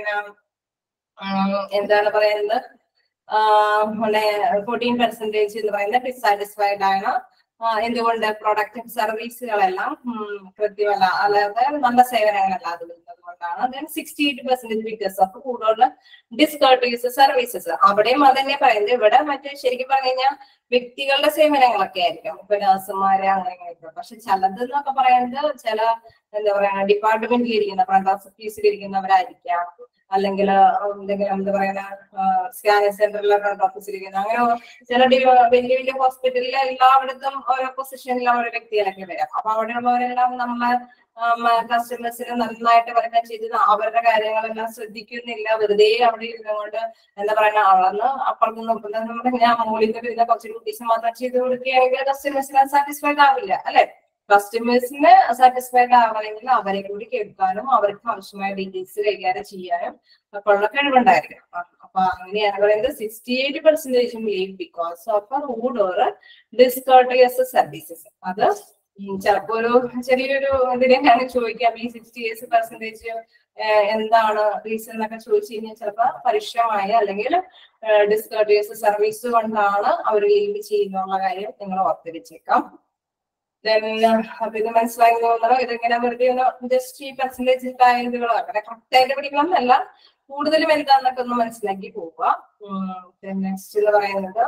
എന്താണ് പറയുന്നത് ഫോർട്ടീൻ പെർസെന്റേജ് എന്ന് പറയുന്നത് ഡിസാറ്റിസ്ഫൈഡ് ആണ് ആ, എന്തുകൊണ്ട് പ്രൊഡക്റ്റ് സർവീസുകളെല്ലാം ഉം, കൃത്യമല്ല അല്ലാതെ നല്ല സേവനങ്ങളല്ല അത് വരുന്നത് കൊണ്ടാണ് then sixty eight percentage because of കൂടുതൽ ഡിസ്കർട്ടീസ് സർവീസസ് അവിടെയും അത് തന്നെ പറയുന്നത് ഇവിടെ മറ്റേ ശരിക്കും പറഞ്ഞു കഴിഞ്ഞാൽ വ്യക്തികളുടെ സേവനങ്ങളൊക്കെ ആയിരിക്കും ഇപ്പൊ നഴ്സുമാര് അങ്ങനെ ഇങ്ങനെയൊക്കെ പക്ഷെ ചിലത് എന്നൊക്കെ പറയുന്നത് ചില എന്താ പറയാ ഡിപ്പാർട്ട്മെന്റിൽ ഇരിക്കുന്ന ഫ്രണ്ട് ഓഫീസിൽ ഇരിക്കുന്നവരായിരിക്കാം അല്ലെങ്കിൽ എന്തെങ്കിലും എന്താ പറയുക സ്കാനിങ് സെന്ററിലെ ഫ്രണ്ട് ഓഫീസിൽ ഇരിക്കുന്ന അങ്ങനെ ചില ഡി- വലിയ വലിയ ഹോസ്പിറ്റലിലെ എല്ലായിടത്തും ഓരോ പൊസിഷനിൽ ഓരോ വ്യക്തികളൊക്കെ വരാം അപ്പൊ അവിടെയുള്ളവരെല്ലാം നമ്മളെ കസ്റ്റമേഴ്സിന് നന്നായിട്ട് വെൽക്കം ചെയ്ത് അവരുടെ കാര്യങ്ങളെല്ലാം ശ്രദ്ധിക്കുന്നില്ല വെറുതെ അവിടെ ഇരുന്നുകൊണ്ട് എന്താ പറയുക അളന്ന് അപ്പുറത്ത് നിന്ന് നമ്മുടെ ഞാൻ മുകളിൽ നിന്ന് വരുന്ന കുറച്ച് കുട്ടീസ് മാത്രം ചെയ്ത് കൊടുക്കുകയാണെങ്കിൽ കസ്റ്റമേഴ്സിന് സാറ്റിസ്ഫൈഡ് ആവില്ല അല്ലെ കസ്റ്റമേഴ്സിന് സാറ്റിസ്ഫൈഡ് ആവണമെങ്കിൽ അവരെ കൂടി കേൾക്കാനും അവർക്ക് ആവശ്യമായ ഡീറ്റെയിൽസ് കൈകാര്യം ചെയ്യാനും ഒക്കെ ഉള്ള കഴിവുണ്ടായിരിക്കണം അ- അപ്പൊ അങ്ങനെയാണ് പറയുന്നത് sixty eight percentage leave because of rude or discourteous services അത് ഉം ചിലപ്പോ ഒരു ചെറിയൊരു ഇതിനെ ഞാൻ ചോദിക്കാം ഈ സിക്സ്റ്റി എയ്റ്റ് പെർസെന്റേജ് എന്താണ് റീസൺ എന്നൊക്കെ ചോദിച്ചു കഴിഞ്ഞാൽ ചിലപ്പോ പരുഷമായ അല്ലെങ്കിൽ ഡിസ്കോർട്ടിയസ് സർവീസ് കൊണ്ടാണ് അവർ ലീവ് ചെയ്യുന്നുള്ള കാര്യം നിങ്ങൾ ഓർത്ത് വെച്ചേക്കാം Then, uh, അപ്പൊ ഇത് മനസ്സിലായി തോന്നണം ഇതിങ്ങനെ വെറുതെ ഒന്ന് ജസ്റ്റ് ഈ പെർസെന്റേജ് ഇതുകൾ അങ്ങനെ കറക്റ്റ് ആയിട്ട് പഠിക്കണം എന്നല്ല കൂടുതലും എന്താന്നൊക്കെ ഒന്ന് മനസ്സിലാക്കി പോവുക നെക്സ്റ്റ് എന്ന് പറയുന്നത്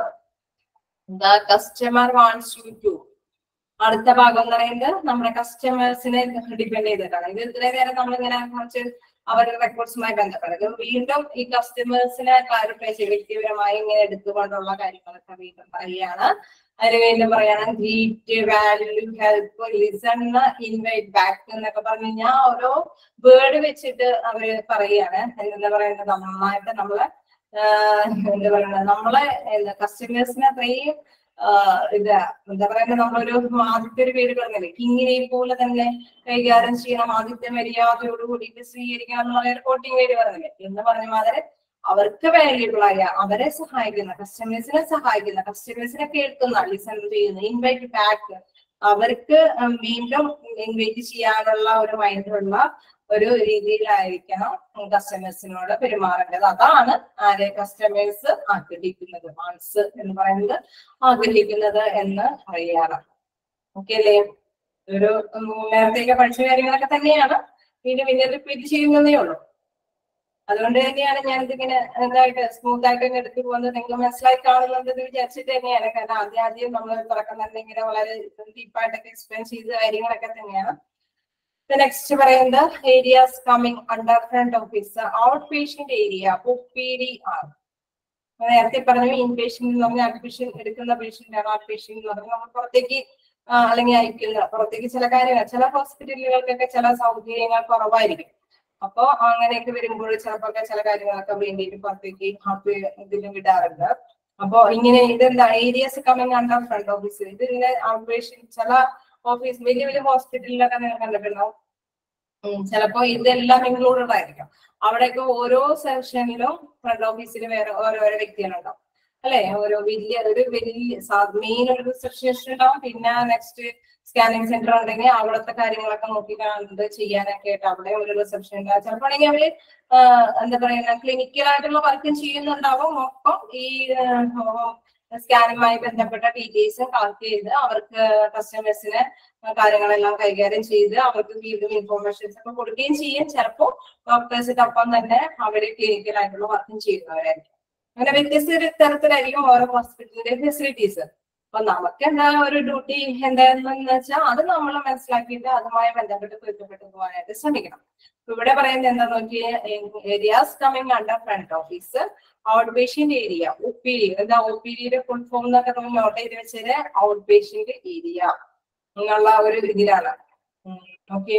the customer wants you to അടുത്ത ഭാഗം എന്ന് പറയുന്നത് നമ്മുടെ കസ്റ്റമേഴ്സിനെ ഡിപെൻഡ് ചെയ്തിട്ടാണ് ഇത് ഇത്രയും നേരം നമ്മളിങ്ങനെ കുറച്ച് അവരുടെ റെക്കോർഡ്സുമായി ബന്ധപ്പെട്ടത് വീണ്ടും ഈ കസ്റ്റമേഴ്സിനെ ക്ലാരിഫൈ ചെയ്ത് വ്യക്തിപരമായി ഇങ്ങനെ എടുത്തുകൊണ്ടുള്ള കാര്യങ്ങളൊക്കെ വീണ്ടും പറയുകയാണ് അതിന് വീണ്ടും പറയണം greet value help listen invite back എന്നൊക്കെ പറഞ്ഞു കഴിഞ്ഞാൽ ഓരോ വേർഡ് വെച്ചിട്ട് അവര് പറയാണ് എന്താ പറയുന്നത് നന്നായിട്ട് നമ്മളെ ആഹ് എന്താ പറയുന്നത് നമ്മളെ കസ്റ്റമേഴ്സിനെ അത്രയും ആഹ് ഇത് എന്താ പറയുക നമ്മളൊരു ആദ്യത്തെ ഒരു പേര് പറഞ്ഞില്ലേ കിങ്ങിനെ പോലെ തന്നെ കൈകാര്യം ചെയ്യണം ആദ്യത്തെ മര്യാദയോട് കൂടിയിട്ട് സ്വീകരിക്കണം എന്നുള്ള ഒരു കോട്ടിങ് പേര് പറഞ്ഞില്ലേ എന്ന് പറഞ്ഞ മാതിരി അവർക്ക് വാല്യുബിൾ ആയ അവരെ സഹായിക്കുന്ന കസ്റ്റമേഴ്സിനെ സഹായിക്കുന്ന കസ്റ്റമേഴ്സിനെ കേൾക്കുന്ന ലിസൺ ചെയ്യുന്ന ഇൻവൈറ്റ് ബാക്ക് അവർക്ക് ഉം വീണ്ടും ഇൻവൈറ്റ് ചെയ്യാനുള്ള ഒരു മൈൻഡുള്ള ഒരു രീതിയിലായിരിക്കണം കസ്റ്റമേഴ്സിനോട് പെരുമാറേണ്ടത് അതാണ് ആരെ കസ്റ്റമേഴ്സ് ആഗ്രഹിക്കുന്നത് മാൺസ് എന്ന് പറയുന്നത് ആഗ്രഹിക്കുന്നത് എന്ന് അറിയാറ് ഓക്കെ അല്ലേ ഒരു ഉം, നേരത്തെയൊക്കെ പഠിച്ച കാര്യങ്ങളൊക്കെ തന്നെയാണ് വീണ്ടും പിന്നെ റിപ്പീറ്റ് ചെയ്യുന്നതേ ഉള്ളൂ അതുകൊണ്ട് തന്നെയാണ് ഞാൻ ഇതിങ്ങനെ എന്തായിട്ട് സ്മൂത്ത് ആയിട്ട് ഇങ്ങനെ എടുത്തു പോകുന്നത് നിങ്ങൾ മനസ്സിലായി കാണുന്നുണ്ടെന്ന് വിചാരിച്ചിട്ട് തന്നെയാണ് കാരണം ആദ്യം ആദ്യം നമ്മൾ തുറക്കുന്നത് ഇങ്ങനെ വളരെ ഡീപ്പായിട്ടൊക്കെ എക്സ്പ്ലെയിൻ ചെയ്ത കാര്യങ്ങളൊക്കെ തന്നെയാണ് നെക്സ്റ്റ് പറയുന്നത് areas coming under front office out patient area O P D R നേരത്തെ പറഞ്ഞു ഇൻ പേഷ്യന്റ് എന്ന് പറഞ്ഞാൽ ഔട്ട് പേഷ്യന്റ് എടുക്കുന്ന പേഷ്യന്റ് ആണ് ഔട്ട് പേഷ്യന്റ് എന്ന് പറഞ്ഞാൽ നമ്മൾ പുറത്തേക്ക് ആ, അല്ലെങ്കിൽ അയക്കുന്ന പുറത്തേക്ക് ചില കാര്യങ്ങൾ ചില ഹോസ്പിറ്റലുകൾക്കൊക്കെ ചില സൗകര്യങ്ങൾ കുറവായിരിക്കും അപ്പോ അങ്ങനെയൊക്കെ വരുമ്പോൾ ചിലപ്പോ ചില കാര്യങ്ങളൊക്കെ വേണ്ടിയിട്ട് പുറത്തേക്ക് ഹാപ്പി ഇതിലും വിടാറുണ്ട് അപ്പോ ഇങ്ങനെ ഇതെന്താ areas coming under front office ഇത് ഇങ്ങനെ ഔട്ട് പേഷ്യന്റ് ചില ഓഫീസ് വലിയ വലിയ ഹോസ്പിറ്റലിലൊക്കെ നിങ്ങൾ കണ്ടിട്ടുണ്ടാവും ഉം, ചിലപ്പോ ഇതെല്ലാം ഇൻക്ലൂഡഡ് ആയിരിക്കും അവിടെയൊക്കെ ഓരോ സെക്ഷനിലും ഫ്രണ്ട് ഓഫീസിൽ വേറെ ഓരോരോ വ്യക്തികളുണ്ടാവും അല്ലെ ഓരോ വലിയ ഒരു വലിയ മെയിൻ ഒരു റിസപ്ഷനിസ്റ്റ് ഉണ്ടാവും പിന്നെ നെക്സ്റ്റ് സ്കാനിങ് സെന്റർ ഉണ്ടെങ്കിൽ അവിടുത്തെ കാര്യങ്ങളൊക്കെ നോക്കി കണ്ട് ചെയ്യാനൊക്കെ ആയിട്ട് അവിടെ ഒരു റിസപ്ഷൻ ഉണ്ടാവും ചിലപ്പോൾ ആണെങ്കിൽ അവര് ആഹ് എന്താ പറയുക ക്ലിനിക്കൽ ആയിട്ടുള്ള വർക്കും ചെയ്യുന്നുണ്ടാവും ഒപ്പം ഈ സ്കാനിങ്ങുമായി ബന്ധപ്പെട്ട ഡീറ്റെയിൽസും കളക്ട് ചെയ്ത് അവർക്ക് കസ്റ്റമേഴ്സിന് കാര്യങ്ങളെല്ലാം കൈകാര്യം ചെയ്ത് അവർക്ക് വീണ്ടും ഇൻഫോർമേഷൻസ് ഒക്കെ കൊടുക്കുകയും ചെയ്യും ചിലപ്പോൾ ഡോക്ടേഴ്സിനൊപ്പം തന്നെ അവര് ക്ലിനിക്കൽ ആയിട്ടുള്ള വർക്കും ചെയ്യുന്നവരായിരിക്കും അങ്ങനെ വ്യത്യസ്ത തരത്തിലായിരിക്കും ഓരോ ഹോസ്പിറ്റലിന്റെ ഫെസിലിറ്റീസ് അപ്പൊ നമുക്ക് എന്താ ഒരു ഡ്യൂട്ടി എന്താണെന്ന് വെച്ചാൽ അത് നമ്മൾ മനസ്സിലാക്കിയിട്ട് അതുമായി ബന്ധപ്പെട്ട് പൊരുത്തപ്പെട്ട് പോകാനായിട്ട് ശ്രമിക്കണം ഇപ്പൊ ഇവിടെ പറയുന്നത് എന്താ നോക്കിയ areas coming under front office out patient area O P D എന്താ ഒ പി ഡിയുടെ ഫുൾ ഫോം എന്നൊക്കെ നമ്മൾ നോട്ട് ചെയ്ത് വെച്ചത് ഔട്ട് പേഷ്യന്റ് ഏരിയ എന്നുള്ള ഒരു ഇതിലാണ് okay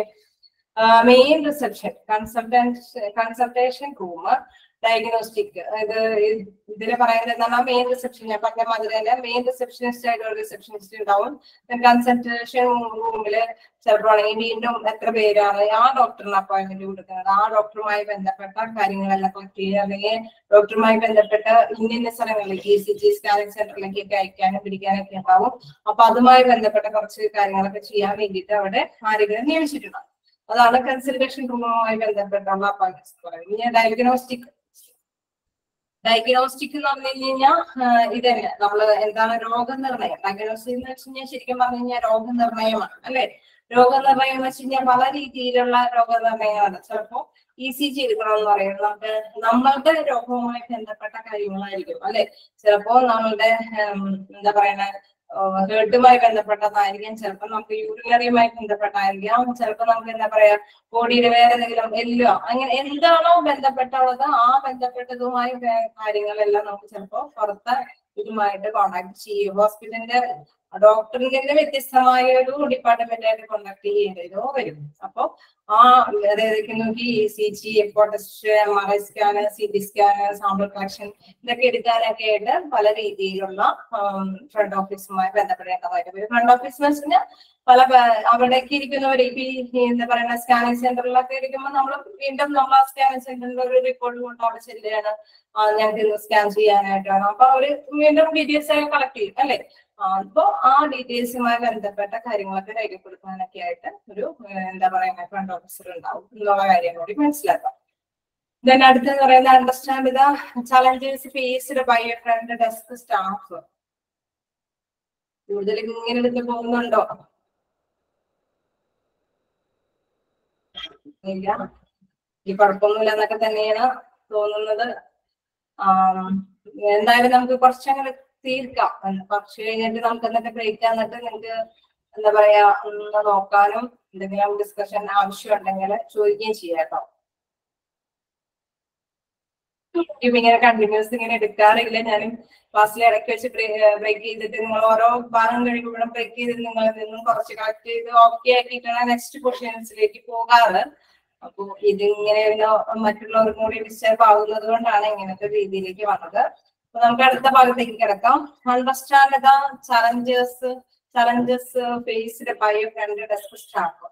main reception consultants consultation room diagnostic ഇത് ഇതിൽ പറയുന്നത് എന്താണ് മെയിൻ റിസപ്ഷൻ ഞാൻ പറഞ്ഞ മാതിരി തന്നെ മെയിൻ റിസപ്ഷനിസ്റ്റ് ആയിട്ട് ഒരു റിസപ്ഷനിസ്റ്റ് ഉണ്ടാവും കൺസൾട്ടേഷൻ റൂമിൽ ചിലപ്പോൾ ആണെങ്കിൽ വീണ്ടും എത്ര പേരാണ് ആ ഡോക്ടറിന് അപ്പോയിന്റ്മെന്റ് കൊടുക്കുന്നത് ആ ഡോക്ടറുമായി ബന്ധപ്പെട്ട കാര്യങ്ങളെല്ലാം കളക്ട് ചെയ്യുക അല്ലെങ്കിൽ ഡോക്ടറുമായി ബന്ധപ്പെട്ട ഇന്ന ഇന്ന സ്ഥലങ്ങളിലേക്ക് ഇ സി ജി സ്കാനിങ് സെന്ററിലേക്കൊക്കെ അയക്കാനും പിടിക്കാനൊക്കെ ഉണ്ടാവും അപ്പൊ അതുമായി ബന്ധപ്പെട്ട കുറച്ച് കാര്യങ്ങളൊക്കെ ചെയ്യാൻ വേണ്ടിയിട്ട് അവിടെ ആരെങ്കിലും നിയമിച്ചിട്ടുണ്ടാവും അതാണ് കൺസൾട്ടേഷൻ റൂമുമായി ബന്ധപ്പെട്ടുള്ള അപ്പോയിന്റ്മെന്റ്സ് എന്ന് പറയുന്നത് ഇനി ഡയഗ്നോസ്റ്റിക് ഡയഗ്നോസ്റ്റിക് എന്ന് പറഞ്ഞു കഴിഞ്ഞാൽ ഇത് തന്നെ നമ്മള് എന്താണ് രോഗനിർണയം ഡയഗ്നോസ്റ്റിക് എന്ന് വെച്ച് കഴിഞ്ഞാൽ ശരിക്കും പറഞ്ഞു കഴിഞ്ഞാൽ രോഗനിർണയമാണ് അല്ലെ രോഗനിർണയം എന്ന് വെച്ച് കഴിഞ്ഞാൽ പല രീതിയിലുള്ള രോഗനിർണയമാണ് ചിലപ്പോ ഇ സി ജി എടുക്കണമെന്ന് പറയുന്നത് നമുക്ക് നമ്മളുടെ രോഗവുമായി ബന്ധപ്പെട്ട കാര്യങ്ങളായിരിക്കും അല്ലെ ചിലപ്പോ നമ്മളുടെ ഉം, എന്താ പറയുന്ന ഹേർട്ടുമായി ബന്ധപ്പെട്ടതായിരിക്കും ചിലപ്പോൾ നമുക്ക് യൂറിനറിയുമായി ബന്ധപ്പെട്ടായിരിക്കാം ചിലപ്പോൾ നമുക്ക് എന്താ പറയാ ബോഡിയുടെ വേറെ ഏതെങ്കിലും എല്ലോ അങ്ങനെ എന്താണോ ബന്ധപ്പെട്ടുള്ളത് ആ ബന്ധപ്പെട്ടതുമായ വേ- കാര്യങ്ങളെല്ലാം നമുക്ക് ചിലപ്പോൾ പുറത്ത് ഇതുമായിട്ട് കോണ്ടാക്ട് ചെയ്യും ഹോസ്പിറ്റലിന്റെ ഡോക്ടറിന്റെ വ്യത്യസ്തമായ ഒരു ഡിപ്പാർട്ട്മെന്റ് ആയിട്ട് കോണ്ടാക്ട് ചെയ്യേണ്ടതോ വരും അപ്പൊ ആ അതായത് നോക്കി C G echo test M R I scan C T scan sample collection ഇതൊക്കെ എടുക്കാനൊക്കെ ആയിട്ട് പല രീതിയിലുള്ള ഫ്രണ്ട് ഓഫീസുമായി ബന്ധപ്പെടേണ്ടതായിട്ട് വരും ഫ്രണ്ട് ഓഫീസ് എന്ന് വെച്ചാൽ പല പ- അവിടേക്ക് ഇരിക്കുന്നവർ ഇപ്പൊ ഈ എന്താ പറയുക സ്കാനിങ് സെന്ററിലൊക്കെ ഇരിക്കുമ്പോൾ നമ്മൾ വീണ്ടും നമ്മൾ ആ സ്കാനിങ് സെന്ററിൽ ഒരു റിപ്പോർട്ട് കൊണ്ട് അവിടെ ചെല്ലുകയാണ് ആ, ഞങ്ങൾക്ക് ഇന്ന് സ്കാൻ ചെയ്യാനായിട്ടാണ് അപ്പൊ അവര് വീണ്ടും ഡീറ്റെയിൽസ് ഒക്കെ കളക്ട് ചെയ്യും അല്ലെ അപ്പൊ ആ ഡീറ്റെയിൽസുമായി ബന്ധപ്പെട്ട കാര്യങ്ങളൊക്കെ രേഖപ്പെടുത്താനൊക്കെ ആയിട്ട് ഒരു ഏഹ്, എന്താ പറയുക ഫ്രണ്ട് ഓഫീസർ ഉണ്ടാവും എന്നുള്ള കാര്യം കൂടി മനസ്സിലാക്കാം ദെൻ അടുത്തെന്ന് പറയുന്നത് understand the challengers faced by a front desk staff കൂടുതൽ ഇങ്ങനെ എടുത്ത് പോകുന്നുണ്ടോ ഇല്ല ഈ കുഴപ്പമൊന്നുമില്ല എന്നൊക്കെ തന്നെയാണ് തോന്നുന്നത് ആം, എന്തായാലും നമുക്ക് കുറച്ചങ്ങനെ തീർക്കാം ഉം, കുറച്ച് കഴിഞ്ഞിട്ട് നമുക്ക് എന്നിട്ട് ബ്രേക്ക് എന്നിട്ട് നിങ്ങൾക്ക് എന്താ പറയാ ഒന്ന് നോക്കാനും എന്തെങ്കിലും ഡിസ്കഷൻ ആവശ്യമുണ്ടെങ്കിൽ ചോദിക്കുകയും ചെയ്യാം കേട്ടോ യൂട്യൂബ് ഇങ്ങനെ കണ്ടിന്യൂസ് ഇങ്ങനെ എടുക്കാറില്ല ഞാനും ക്ലാസ്സിൽ ഇടയ്ക്ക് വെച്ച് ബ്രേക്ക് ചെയ്തിട്ട് നിങ്ങൾ ഓരോ ഭാഗം കഴിയുമ്പോഴും ബ്രേക്ക് ചെയ്ത് നിങ്ങളിൽ നിന്നും കുറച്ച് കളക്ട് ചെയ്ത് ഓക്കെ ആക്കിയിട്ടാണ് നെക്സ്റ്റ് ക്വസ്റ്റ്യൻസിലേക്ക് പോകാറ് അപ്പൊ ഇതിങ്ങനെ ഒരു മറ്റുള്ളവർക്കും കൂടി ഡിസ്റ്റർബ് ആകുന്നത് കൊണ്ടാണ് ഇങ്ങനത്തെ രീതിയിലേക്ക് വന്നത് അപ്പൊ നമുക്ക് അടുത്ത ഭാഗത്തേക്ക് കിടക്കാം understand the challengers challenges faced by front desk staff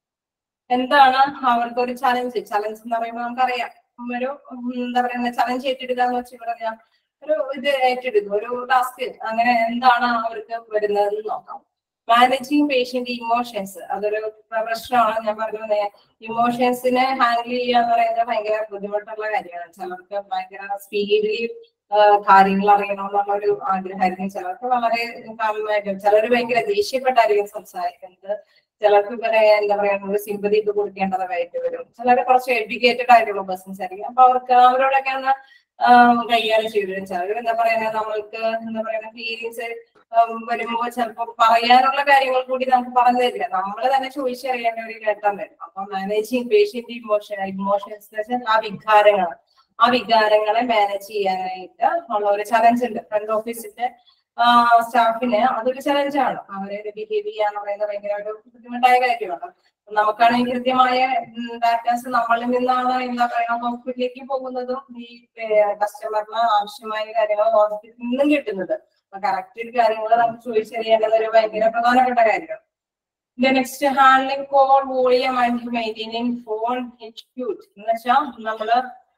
എന്താണ് അവർക്ക് ഒരു ചലഞ്ച് ചലഞ്ച് എന്ന് പറയുമ്പോൾ നമുക്കറിയാം ഒരു ഉം, എന്താ പറയുക ചലഞ്ച് ഏറ്റെടുക്കുക എന്ന് വെച്ച് പറഞ്ഞാൽ ഒരു ഇത് ഏറ്റെടുക്കും ഒരു ടാസ്ക് അങ്ങനെ എന്താണ് അവർക്ക് വരുന്നതെന്ന് നോക്കാം മാനേജിങ് പേഷ്യന്റ് ഇമോഷൻസ് അതൊരു പ്രശ്നമാണ് ഞാൻ പറഞ്ഞത് ഇമോഷൻസിനെ ഹാൻഡിൽ ചെയ്യുക എന്ന് പറയുന്നത് ഭയങ്കര ബുദ്ധിമുട്ടുള്ള കാര്യമാണ് ചിലർക്ക് ഭയങ്കര സ്പീഡിൽ കാര്യങ്ങൾ അറിയണമെന്നുള്ള ഒരു ആഗ്രഹമായിരിക്കും ചിലർക്ക് വളരെ കാമമായിട്ട് ചിലർ ഭയങ്കര ദേഷ്യപ്പെട്ടായിരിക്കും സംസാരിക്കുന്നത് ചിലർക്ക് ഇവരെ എന്താ പറയാ ഒരു സിമ്പതി ഇത് കൊടുക്കേണ്ടതായിട്ട് വരും ചിലർ കുറച്ച് എഡ്യൂക്കേറ്റഡ് ആയിട്ടുള്ള പേഴ്സൺസ് ആയിരിക്കും അപ്പൊ അവർക്ക് അവരോടൊക്കെ ഒന്ന് ആം, കൈകാര്യം ചെയ്തു ചിലർ എന്താ പറയുക നമ്മൾക്ക് എന്താ പറയുക ഫീലിങ്സ് വരുമ്പോ ചിലപ്പോ പറയാനുള്ള കാര്യങ്ങൾ കൂടി നമുക്ക് പറഞ്ഞു തരില്ല നമ്മൾ തന്നെ ചോദിച്ചറിയേണ്ട ഒരു ഘട്ടം വരും അപ്പൊ മാനേജിങ് പേഷ്യന്റ് ഇമോഷൻ ഇമോഷൻസ് ആ വികാരങ്ങൾ ആ വികാരങ്ങളെ മാനേജ് ചെയ്യാനായിട്ട് ഉള്ള ഒരു ചലഞ്ച് ഉണ്ട് ഫ്രണ്ട് ഓഫീസിന്റെ സ്റ്റാഫിന് അതൊരു ചലഞ്ചാണ് അവരെ ബിഹേവ് ചെയ്യാന്ന് പറയുന്നത് ഭയങ്കര ഒരു ബുദ്ധിമുട്ടായ കാര്യമാണ് നമുക്കാണെങ്കിൽ കൃത്യമായ ഡാറ്റാസ് നമ്മളിൽ നിന്നാണ് എന്താ പറയുക ഹോസ്പിറ്റലിലേക്ക് പോകുന്നതും ഈ കസ്റ്റമറിന് ആവശ്യമായ കാര്യങ്ങൾ ഹോസ്പിറ്റലിൽ നിന്നും കിട്ടുന്നത് കറക്റ്റ് കാര്യങ്ങൾ നമുക്ക് ചോദിച്ചറിയേണ്ടത് ഒരു ഭയങ്കര പ്രധാനപ്പെട്ട കാര്യമാണ് next handling call volume and maintaining phone etiquette എന്ന് വെച്ചാൽ നമ്മള്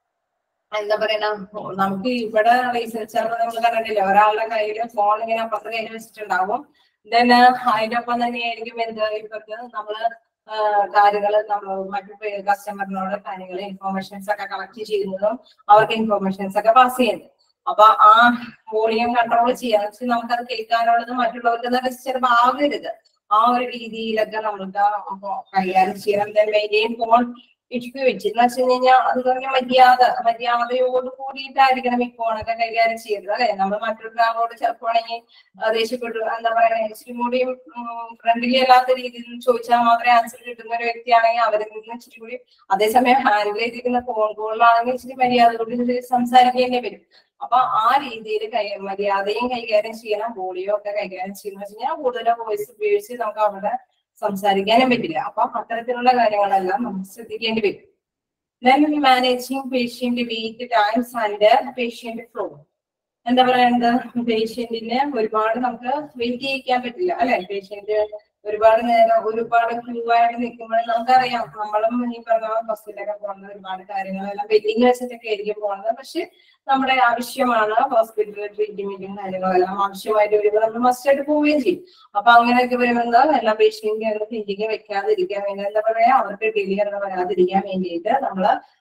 എന്താ പറയണ നമുക്ക് ഇവിടെ റീസെർച്ചർ നമ്മൾ കണ്ടിട്ടില്ല ഒരാളുടെ കയ്യില് ഫോൺ ഇങ്ങനെ അപ്പുറത്തെ കയ്യിൽ വെച്ചിട്ടുണ്ടാവും ദെൻ അതിന്റെ ഒപ്പം തന്നെയായിരിക്കും എന്ത് ഇവർക്ക് നമ്മള് കാര്യങ്ങൾ നമ്മൾ മറ്റു കസ്റ്റമറിനോട് കാര്യങ്ങൾ ഇൻഫോർമേഷൻസ് ഒക്കെ കളക്ട് ചെയ്യുന്നതും അവർക്ക് ഇൻഫോർമേഷൻസ് ഒക്കെ പാസ് ചെയ്യുന്നത് അപ്പൊ ആ വോളിയം കൺട്രോൾ ചെയ്യാന്ന് വെച്ചാൽ നമുക്കത് കേൾക്കാനുള്ളത് മറ്റുള്ളവർക്ക് ചിലപ്പോൾ ആകരുത് ആ ഒരു രീതിയിലൊക്കെ നമുക്ക് അപ്പൊ കൈകാര്യം ചെയ്യണം ദെൻ മെയിൻറ്റെയിൻ ഫോൺ ഇഷ്യൂച്ച് എന്ന് വെച്ച് കഴിഞ്ഞാൽ അത് പറഞ്ഞ മര്യാദ മര്യാദയോട് കൂടിയിട്ടായിരിക്കണം ഈ ഫോണൊക്കെ കൈകാര്യം ചെയ്യുന്നത് അല്ലെ നമ്മൾ മറ്റൊരാളോട് ചിലപ്പോണെങ്കിൽ ദേഷ്യപ്പെട്ടു എന്താ പറയുക ഇച്ചിരി കൂടിയും ഫ്രണ്ട്ലി അല്ലാത്ത രീതിയിൽ ചോദിച്ചാൽ മാത്രമേ ആൻസർ കിട്ടുന്ന ഒരു വ്യക്തിയാണെങ്കിൽ അവരിൽ നിന്ന് ഇച്ചിരി കൂടി അതേസമയം ഹാൻഡിൽ ചെയ്തിരിക്കുന്ന ഫോൺ കോളിലാണെങ്കിൽ ഇച്ചിരി മര്യാദയോട് സംസാരിക്കേണ്ടി വരും അപ്പൊ ആ രീതിയിൽ കൈ മര്യാദയും കൈകാര്യം ചെയ്യണം ബോഡിയോ ഒക്കെ കൈകാര്യം ചെയ്യുന്ന വെച്ച് കഴിഞ്ഞാൽ കൂടുതൽ വോയിസ് ഉപയോഗിച്ച് നമുക്ക് അവിടെ സംസാരിക്കാനും പറ്റില്ല അപ്പൊ അത്തരത്തിലുള്ള കാര്യങ്ങളെല്ലാം നമുക്ക് ശ്രദ്ധിക്കേണ്ടി വരും then managing patient wait times and patient flow എന്താ പറയുന്നത് പേഷ്യന്റിന് ഒരുപാട് നമുക്ക് വെയിറ്റ് ചെയ്യിക്കാൻ പറ്റില്ല അല്ലെ പേഷ്യന്റ് ഒരുപാട് നേരം ഒരുപാട് ക്യൂ ആയിട്ട് നിൽക്കുമ്പോൾ നമുക്കറിയാം നമ്മളും ഈ പറഞ്ഞ ഹോസ്പിറ്റലൊക്കെ പോകുന്നത് ഒരുപാട് കാര്യങ്ങളെല്ലാം വെയിറ്റിംഗ് വെച്ചിട്ടൊക്കെ ആയിരിക്കും പോകുന്നത് പക്ഷെ നമ്മുടെ ആവശ്യമാണ് ഹോസ്പിറ്റലിൽ ട്രീറ്റ്മെന്റും കാര്യങ്ങളെല്ലാം ആവശ്യമായിട്ട് വരുമ്പോൾ നമ്മൾ മസ്റ്റ് ആയിട്ട് പോവുകയും ചെയ്യും അപ്പൊ അങ്ങനെയൊക്കെ വരുമ്പോൾ എന്താ എല്ലാ പേഷ്യന്റിനും ഫീലിംഗ് വെക്കാതിരിക്കാൻ വേണ്ടി എന്താ പറയാ അവർക്ക് ഡിലേ എന്ന് വരാതിരിക്കാൻ വേണ്ടിയിട്ട് നമ്മള്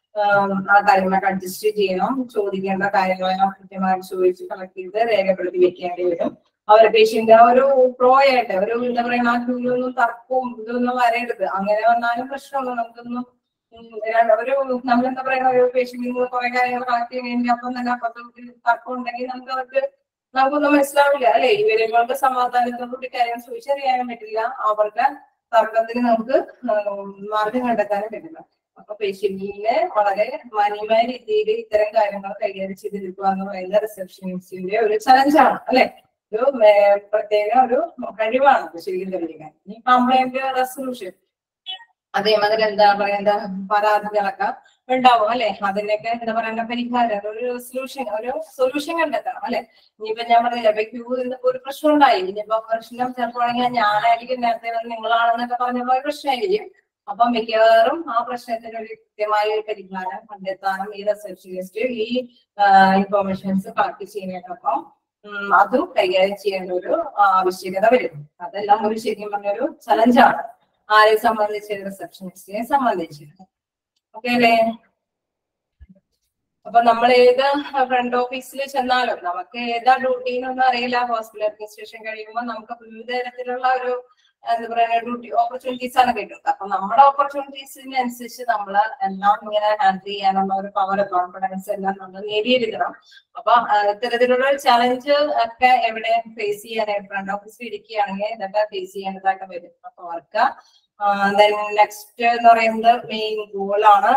ആം, ആ കാര്യങ്ങളൊക്കെ അഡ്ജസ്റ്റ് ചെയ്യണം ചോദിക്കേണ്ട കാര്യങ്ങളെല്ലാം കൃത്യമായി ചോദിച്ച് കളക്ട് ചെയ്ത് രേഖപ്പെടുത്തി വെക്കേണ്ടി വരും അവരെ പേഷ്യന്റ് ഒരു പ്രോ ആയിട്ട് ഒരു എന്താ പറയുക ആ ക്യൂലൊന്നും തർക്കവും ഇതൊന്നും വരരുത് അങ്ങനെ വന്നാലും പ്രശ്നമുള്ളൂ നമുക്കൊന്നും ഉം, ര- ഒരു നമ്മളെന്താ പറയുക ഒരു പേഷ്യന്റിൽ നിന്ന് കുറെ കാര്യങ്ങൾ കളക്ട് ചെയ്യാൻ വേണ്ടി അപ്പം തന്നെ അപ്പുറത്ത് ഒരു തർക്കം ഉണ്ടെങ്കിൽ നമുക്ക് അവർക്ക് നമുക്കൊന്നും മനസ്സിലാവില്ല അല്ലെ ഇവരെക്കൊണ്ട് സമാധാനത്തോടുകൂടി കാര്യം ചോദിച്ചറിയാനും പറ്റില്ല അവരുടെ തർക്കത്തിന് നമുക്ക് ഉം, മാർഗം കണ്ടെത്താനും പറ്റില്ല അപ്പൊ പേഷ്യന്റിനെ വളരെ മാന്യമായ രീതിയിൽ ഇത്തരം കാര്യങ്ങൾ കൈകാര്യം ചെയ്തെടുക്കുക എന്ന് പറയുന്ന റിസപ്ഷനിസ്റ്റിന്റെ ഒരു ചലഞ്ചാണ് അല്ലെ ഒരു ഏർ, പ്രത്യേക ഒരു കഴിവാണ് ഇത് ശരിക്കും തെളിയിക്കാൻ ഈ കംപ്ലൈന്റ് റെസൊല്യൂഷൻ അതേമാതിരി എന്താ പറയുക പരാതികളൊക്കെ ഉണ്ടാവും അല്ലെ അതിനൊക്കെ എന്താ പറയുക പരിഹാരം ഒരു സൊല്യൂഷൻ ഒരു സൊല്യൂഷൻ കണ്ടെത്തണം അല്ലെ ഇനിയിപ്പോ ഞാൻ പറഞ്ഞില്ല ഇപ്പൊ ക്യൂ ഒരു പ്രശ്നം ഉണ്ടായി ഇനിയിപ്പോ പ്രശ്നം ചിലപ്പോൾ ഞാനായിരിക്കും നേരത്തെ വന്ന് നിങ്ങളാണെന്നൊക്കെ പറഞ്ഞപ്പോ ഒരു പ്രശ്നമായിരിക്കും അപ്പൊ മിക്കവാറും ആ പ്രശ്നത്തിന് ഒരു കൃത്യമായ ഒരു പരിഹാരം കണ്ടെത്താനും ഈ റിസർച്ചിസ്റ്റ് ഈ ഇൻഫോർമേഷൻസ് കളക്ട് ചെയ്യുന്നതിനൊപ്പം ഉം, അതും കൈകാര്യം ചെയ്യേണ്ട ഒരു ആവശ്യകത വരും അതെല്ലാം ഒരു ശരിക്കും പറഞ്ഞൊരു ചലഞ്ചാണ് ആരെ സംബന്ധിച്ച് റിസപ്ഷനിസ്റ്റിനെ സംബന്ധിച്ച് ഓക്കെ അല്ലേ അപ്പൊ നമ്മൾ ഏത് ഫ്രണ്ട് ഓഫീസിൽ ചെന്നാലും നമുക്ക് ഏതാ ഡ്യൂട്ടി എന്നൊന്നും അറിയില്ല ഹോസ്പിറ്റൽ അഡ്മിനിസ്ട്രേഷൻ കഴിയുമ്പോൾ നമുക്ക് വിവിധ തരത്തിലുള്ള ഒരു എന്താ പറയുക ഡ്യൂട്ടി ഓപ്പർച്യൂണിറ്റീസ് ആണ് കിട്ടുന്നത് അപ്പൊ നമ്മുടെ ഓപ്പർച്യൂണിറ്റീസിനനുസരിച്ച് നമ്മൾ എല്ലാം ഇങ്ങനെ ഹാൻഡിൽ ചെയ്യാനുള്ള ഒരു പവർ കോൺഫിഡൻസ് എല്ലാം നമ്മൾ നേടിയെടുക്കണം അപ്പൊ ആ, ഇത്തരത്തിലുള്ള ഒരു ചലഞ്ച് ഒക്കെ എവിടെ ഫേസ് ചെയ്യാനായിട്ട് ഫ്രണ്ട് ഓഫീസിൽ ഇരിക്കുകയാണെങ്കിൽ ഇതൊക്കെ ഫേസ് ചെയ്യേണ്ടതായിട്ട് വരും അപ്പൊ അവർക്ക് നെക്സ്റ്റ് എന്ന് പറയുന്നത് മെയിൻ ഗോളാണ്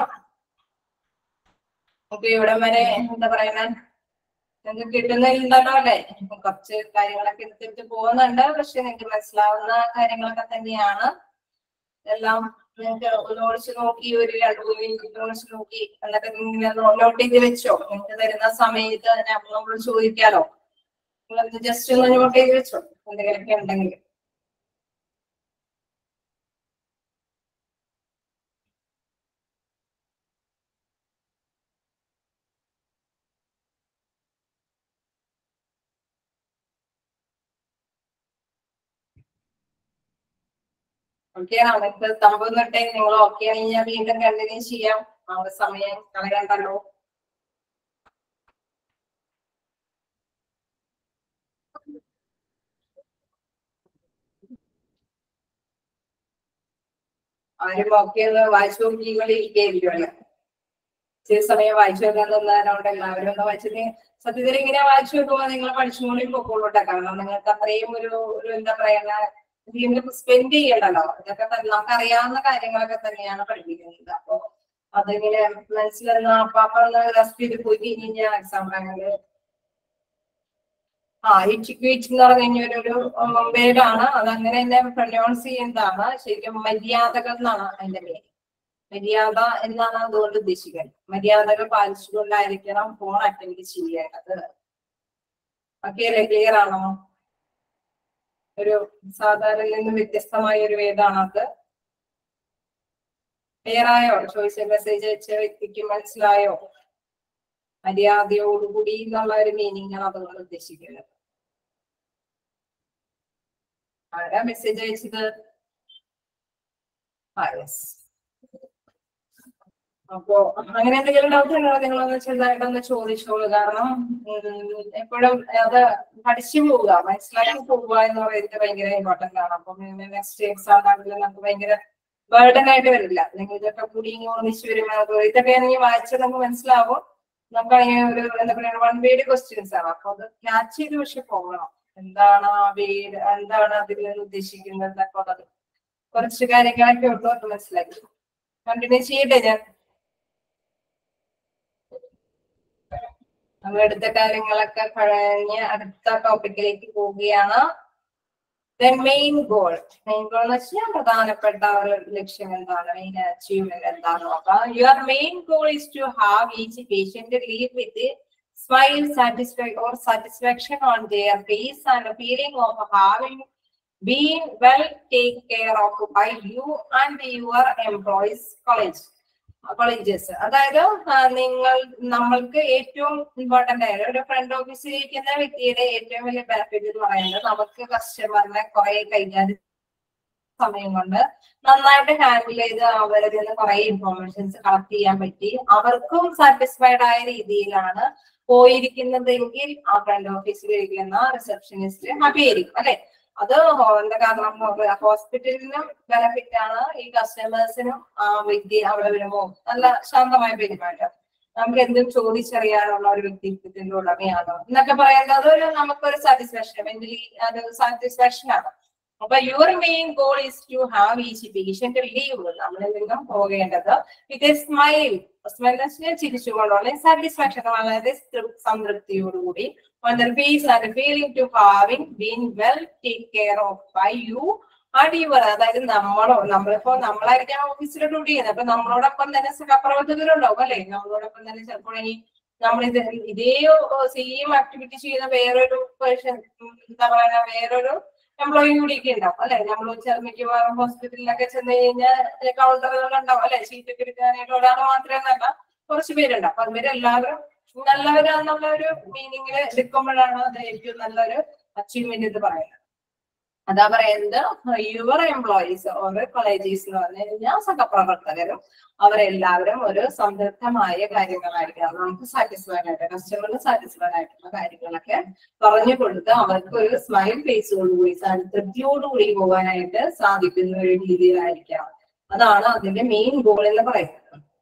ഓക്കെ ഇവിടെ വരെ എന്താ പറയുന്നത് നിങ്ങൾക്ക് കിട്ടുന്നുണ്ടല്ലോ അല്ലെ കുറച്ച് കാര്യങ്ങളൊക്കെ എടുത്തിട്ട് പോകുന്നുണ്ട് പക്ഷെ നിങ്ങൾക്ക് മനസ്സിലാവുന്ന കാര്യങ്ങളൊക്കെ തന്നെയാണ് എല്ലാം നിങ്ങൾക്ക് ഒന്ന് ഓടിച്ച് നോക്കി ഒരു രണ്ട് മൂന്ന് മിനിറ്റ് ഓടിച്ച് നോക്കി എന്നൊക്കെ ഇങ്ങനെ നോട്ട് ചെയ്ത് വെച്ചോ നിങ്ങൾക്ക് തരുന്ന സമയത്ത് നമ്മൾ ചോദിക്കാലോ നിങ്ങളത് ജസ്റ്റ് ഒന്ന് നോട്ട് ചെയ്ത് വെച്ചോ എന്തെങ്കിലുമൊക്കെ ഉണ്ടെങ്കിൽ ഓക്കെ നമുക്ക് സംഭവം തൊട്ടേ നിങ്ങൾ ഓക്കെ ആണെങ്കിൽ ഞാൻ വീണ്ടും കണ്ടിന്യൂ ചെയ്യാം ആ ഒരു സമയം കളയണ്ടല്ലോ ആരും ഓക്കെ ഒന്ന് വായിച്ചു നോക്കിക്കൊണ്ടിരിക്കുകയായിരിക്കുമല്ലോ ചില സമയം വായിച്ചു വെക്കാൻ തന്നതുകൊണ്ട് എല്ലാവരും ഒന്ന് വായിച്ചത് സത്യത്തിൽ ഇങ്ങനെ വായിച്ചു വെക്കുമ്പോൾ നിങ്ങൾ പഠിച്ചുകൊണ്ടേ പൊക്കോളൂട്ടെ കാരണം നിങ്ങൾക്ക് അത്രയും ഒരു ഒരു എന്താ പറയുക ഇതിന് സ്പെൻഡ് ചെയ്യണ്ടല്ലോ ഇതൊക്കെ തന്നെ നമുക്ക് അറിയാവുന്ന കാര്യങ്ങളൊക്കെ തന്നെയാണ് പഠിപ്പിക്കുന്നത് അപ്പൊ അതിങ്ങനെ മനസ്സിലെന്ന അപ്പൊ അപ്പൊ ഒന്ന് റെസ്റ്റ് ചെയ്ത് പോയി കഴിഞ്ഞ് കഴിഞ്ഞാൽ എക്സാം റാങ്കില് ആ ഇറ്റിക്വേറ്റ് എന്ന് പറഞ്ഞു കഴിഞ്ഞ ഒരു വേർഡാണ് അത് അങ്ങനെ തന്നെ പ്രൊനൗൺസ് ചെയ്യുന്നതാണ് ശരിക്കും മര്യാദകൾ എന്നാണ് അതിന്റെ പേര് മര്യാദ എന്നാണ് അതുകൊണ്ട് ഉദ്ദേശിക്കുന്നത് മര്യാദകൾ പാലിച്ചുകൊണ്ടായിരിക്കണം ഫോൺ അറ്റൻഡ് ചെയ്യേണ്ടത് ഓക്കെ അല്ലേ ക്ലിയർ ആണോ ഒരു സാധാരണ നിന്ന് വ്യത്യസ്തമായ ഒരു വേദാണ് അത് ക്ലിയർ ആയോ ചോദിച്ച മെസ്സേജ് അയച്ച വ്യക്തിക്ക് മനസ്സിലായോ മര്യാദയോടുകൂടി എന്നുള്ള ഒരു മീനിങ് ആണ് അതുകൊണ്ട് ഉദ്ദേശിക്കുന്നത് ആരാ മെസ്സേജ് അയച്ചത് ആ യെസ് അപ്പോ അങ്ങനെ എന്തെങ്കിലും ഡൗട്ട് ഉണ്ടോ നിങ്ങളൊന്ന് ചെറുതായിട്ടൊന്ന് ചോദിച്ചോളൂ കാരണം ഉം, എപ്പോഴും അത് പഠിച്ചു പോവുക മനസ്സിലാക്കി പോവുക എന്ന് പറയുന്നത് ഭയങ്കര ഇമ്പോർട്ടന്റ് ആണ് അപ്പൊ നെക്സ്റ്റ് എക്സാം ആണെങ്കിലും നമുക്ക് ഭയങ്കര ബേർഡൻ ആയിട്ട് വരില്ല അല്ലെങ്കിൽ ഇതൊക്കെ കൂടി ഇങ്ങനെ ഒന്നിച്ച് വരുമ്പോൾ ഇതൊക്കെ ആണെങ്കിൽ വായിച്ചാൽ നമുക്ക് മനസ്സിലാവും നമുക്ക് അതിന് ഒരു എന്താ പറയുക വൺ വേഡ് ക്വസ്റ്റ്യൻസ് ആണ് അപ്പൊ അത് ക്യാച്ച് ചെയ്ത് പക്ഷെ പോകണം എന്താണ് ആ വേഡ് എന്താണ് അതിൽ നിന്ന് ഉദ്ദേശിക്കുന്നത് എന്നൊക്കെ ഉള്ളത് കുറച്ച് കാര്യങ്ങളൊക്കെ ഉള്ളൂ അത് മനസ്സിലാക്കി കണ്ടിന്യൂ ചെയ്യട്ടെ ഞാൻ നമ്മൾ എടുത്ത കാര്യങ്ങളൊക്കെ കഴിഞ്ഞ് അടുത്ത ടോപ്പിക്കിലേക്ക് പോവുകയാണ് മെയിൻ ഗോൾ മെയിൻ ഗോൾ എന്ന് വെച്ചാൽ പ്രധാനപ്പെട്ട ഒരു ലക്ഷ്യം എന്താണ് മെയിൻ അച്ചീവ്മെന്റ് എന്താണ് നോക്കാം your main goal is to have each patient leave with smile satisfy or satisfaction on their face and feeling of having been well take care of by you and your employees college colleges അതായത് ആ, നിങ്ങൾ നമ്മൾക്ക് ഏറ്റവും important ആയ ഒരു front ഓഫീസിൽ ഇരിക്കുന്ന വ്യക്തിയുടെ ഏറ്റവും വലിയ ബെനിഫിറ്റ് എന്ന് പറയുന്നത് നമുക്ക് കസ്റ്റമറിനെ കുറെ കൈകാര്യം സമയം കൊണ്ട് നന്നായിട്ട് ഹാൻഡിൽ ചെയ്ത് അവരിൽ നിന്ന് കുറെ ഇൻഫോർമേഷൻസ് കളക്ട് ചെയ്യാൻ പറ്റി അവർക്കും സാറ്റിസ്ഫൈഡ് ആയ രീതിയിലാണ് പോയിരിക്കുന്നതെങ്കിൽ ആ ഫ്രണ്ട് ഓഫീസിൽ ഇരിക്കുന്ന റിസപ്ഷനിസ്റ്റ് ഹാപ്പി ആയിരിക്കും അല്ലെ അത് എന്താ കാരണം ഹോസ്പിറ്റലിനും ബെനഫിറ്റ് ആണ് ഈ കസ്റ്റമേഴ്സിനും ആ വ്യക്തി അവിടെ വരുമ്പോൾ നല്ല ശാന്തമായ പെരുമാറ്റം നമുക്ക് എന്തും ചോദിച്ചറിയാനുള്ള ഒരു വ്യക്തിത്വത്തിന്റെ ഉടമയാണ് എന്നൊക്കെ പറയുന്നത് ഒരു നമുക്കൊരു സാറ്റിസ്ഫാക്ഷൻ മെന്റലി അത് സാറ്റിസ്ഫാക്ഷൻ ആണ് അപ്പൊ your main goal is to have easy patient leave നമ്മളിൽ നിന്നും പോകേണ്ടത് വിത്ത് എ സ്മൈൽ സ്മൈലിനെ ചിരിച്ചുകൊണ്ടുള്ള സാറ്റിസ്ഫാക്ഷൻ വളരെ തൃ- സംതൃപ്തിയോടുകൂടി on their face and feeling to having been well taken care of by you and your അതായത് നമ്മളോ നമ്മളിപ്പോ നമ്മളായിരിക്കാം ഓഫീസിൽ ഡ്യൂട്ടി ചെയ്യുന്നത് അപ്പൊ നമ്മളോടൊപ്പം തന്നെ സഹപ്രവർത്തകരുണ്ടാവും അല്ലെ നമ്മളോടൊപ്പം തന്നെ ചിലപ്പോൾ ഈ നമ്മൾ ഇത് ഇതേ സെയിം ആക്ടിവിറ്റി ചെയ്യുന്ന വേറൊരു പേഴ്സൺ എന്താ പറയുക വേറൊരു എംപ്ലോയി കൂടിയൊക്കെ ഉണ്ടാവും അല്ലെ നമ്മൾ മിക്കവാറും ഹോസ്പിറ്റലിലൊക്കെ ചെന്ന് കഴിഞ്ഞാൽ കൗണ്ടറുകൾ ഉണ്ടാവും അല്ലെ ഷീറ്റൊക്കെ എടുക്കാനായിട്ട് ഒരാൾ മാത്രമേ നല്ല കുറച്ച് പേരുണ്ട് അപ്പൊ അവരെല്ലാവരും നല്ലവരാന്നുള്ള ഒരു മീനിങ്ങിൽ എടുക്കുമ്പോഴാണ് അത് ഏറ്റവും നല്ലൊരു അച്ചീവ്മെന്റ് എന്ന് പറയുന്നത് അതാ പറയുന്നത് യുവർ എംപ്ലോയീസ് ഓർ കോളേജീസ് എന്ന് പറഞ്ഞു കഴിഞ്ഞാൽ സഹപ്രവർത്തകരും അവരെല്ലാവരും ഒരു സംതൃപ്തമായ കാര്യങ്ങളായിരിക്കണം നമുക്ക് സാറ്റിസ്ഫൈഡ് ആയിട്ട് കസ്റ്റമറിന് സാറ്റിസ്ഫൈഡ് ആയിട്ടുള്ള കാര്യങ്ങളൊക്കെ പറഞ്ഞു കൊടുത്ത് അവർക്ക് ഒരു സ്മൈൽ ഫേസോടുകൂടി തൃപ്തിയോടുകൂടി പോകാനായിട്ട് സാധിക്കുന്ന ഒരു രീതിയിലായിരിക്കണം അതാണ് അതിന്റെ മെയിൻ ഗോൾ എന്ന് പറയുന്നത്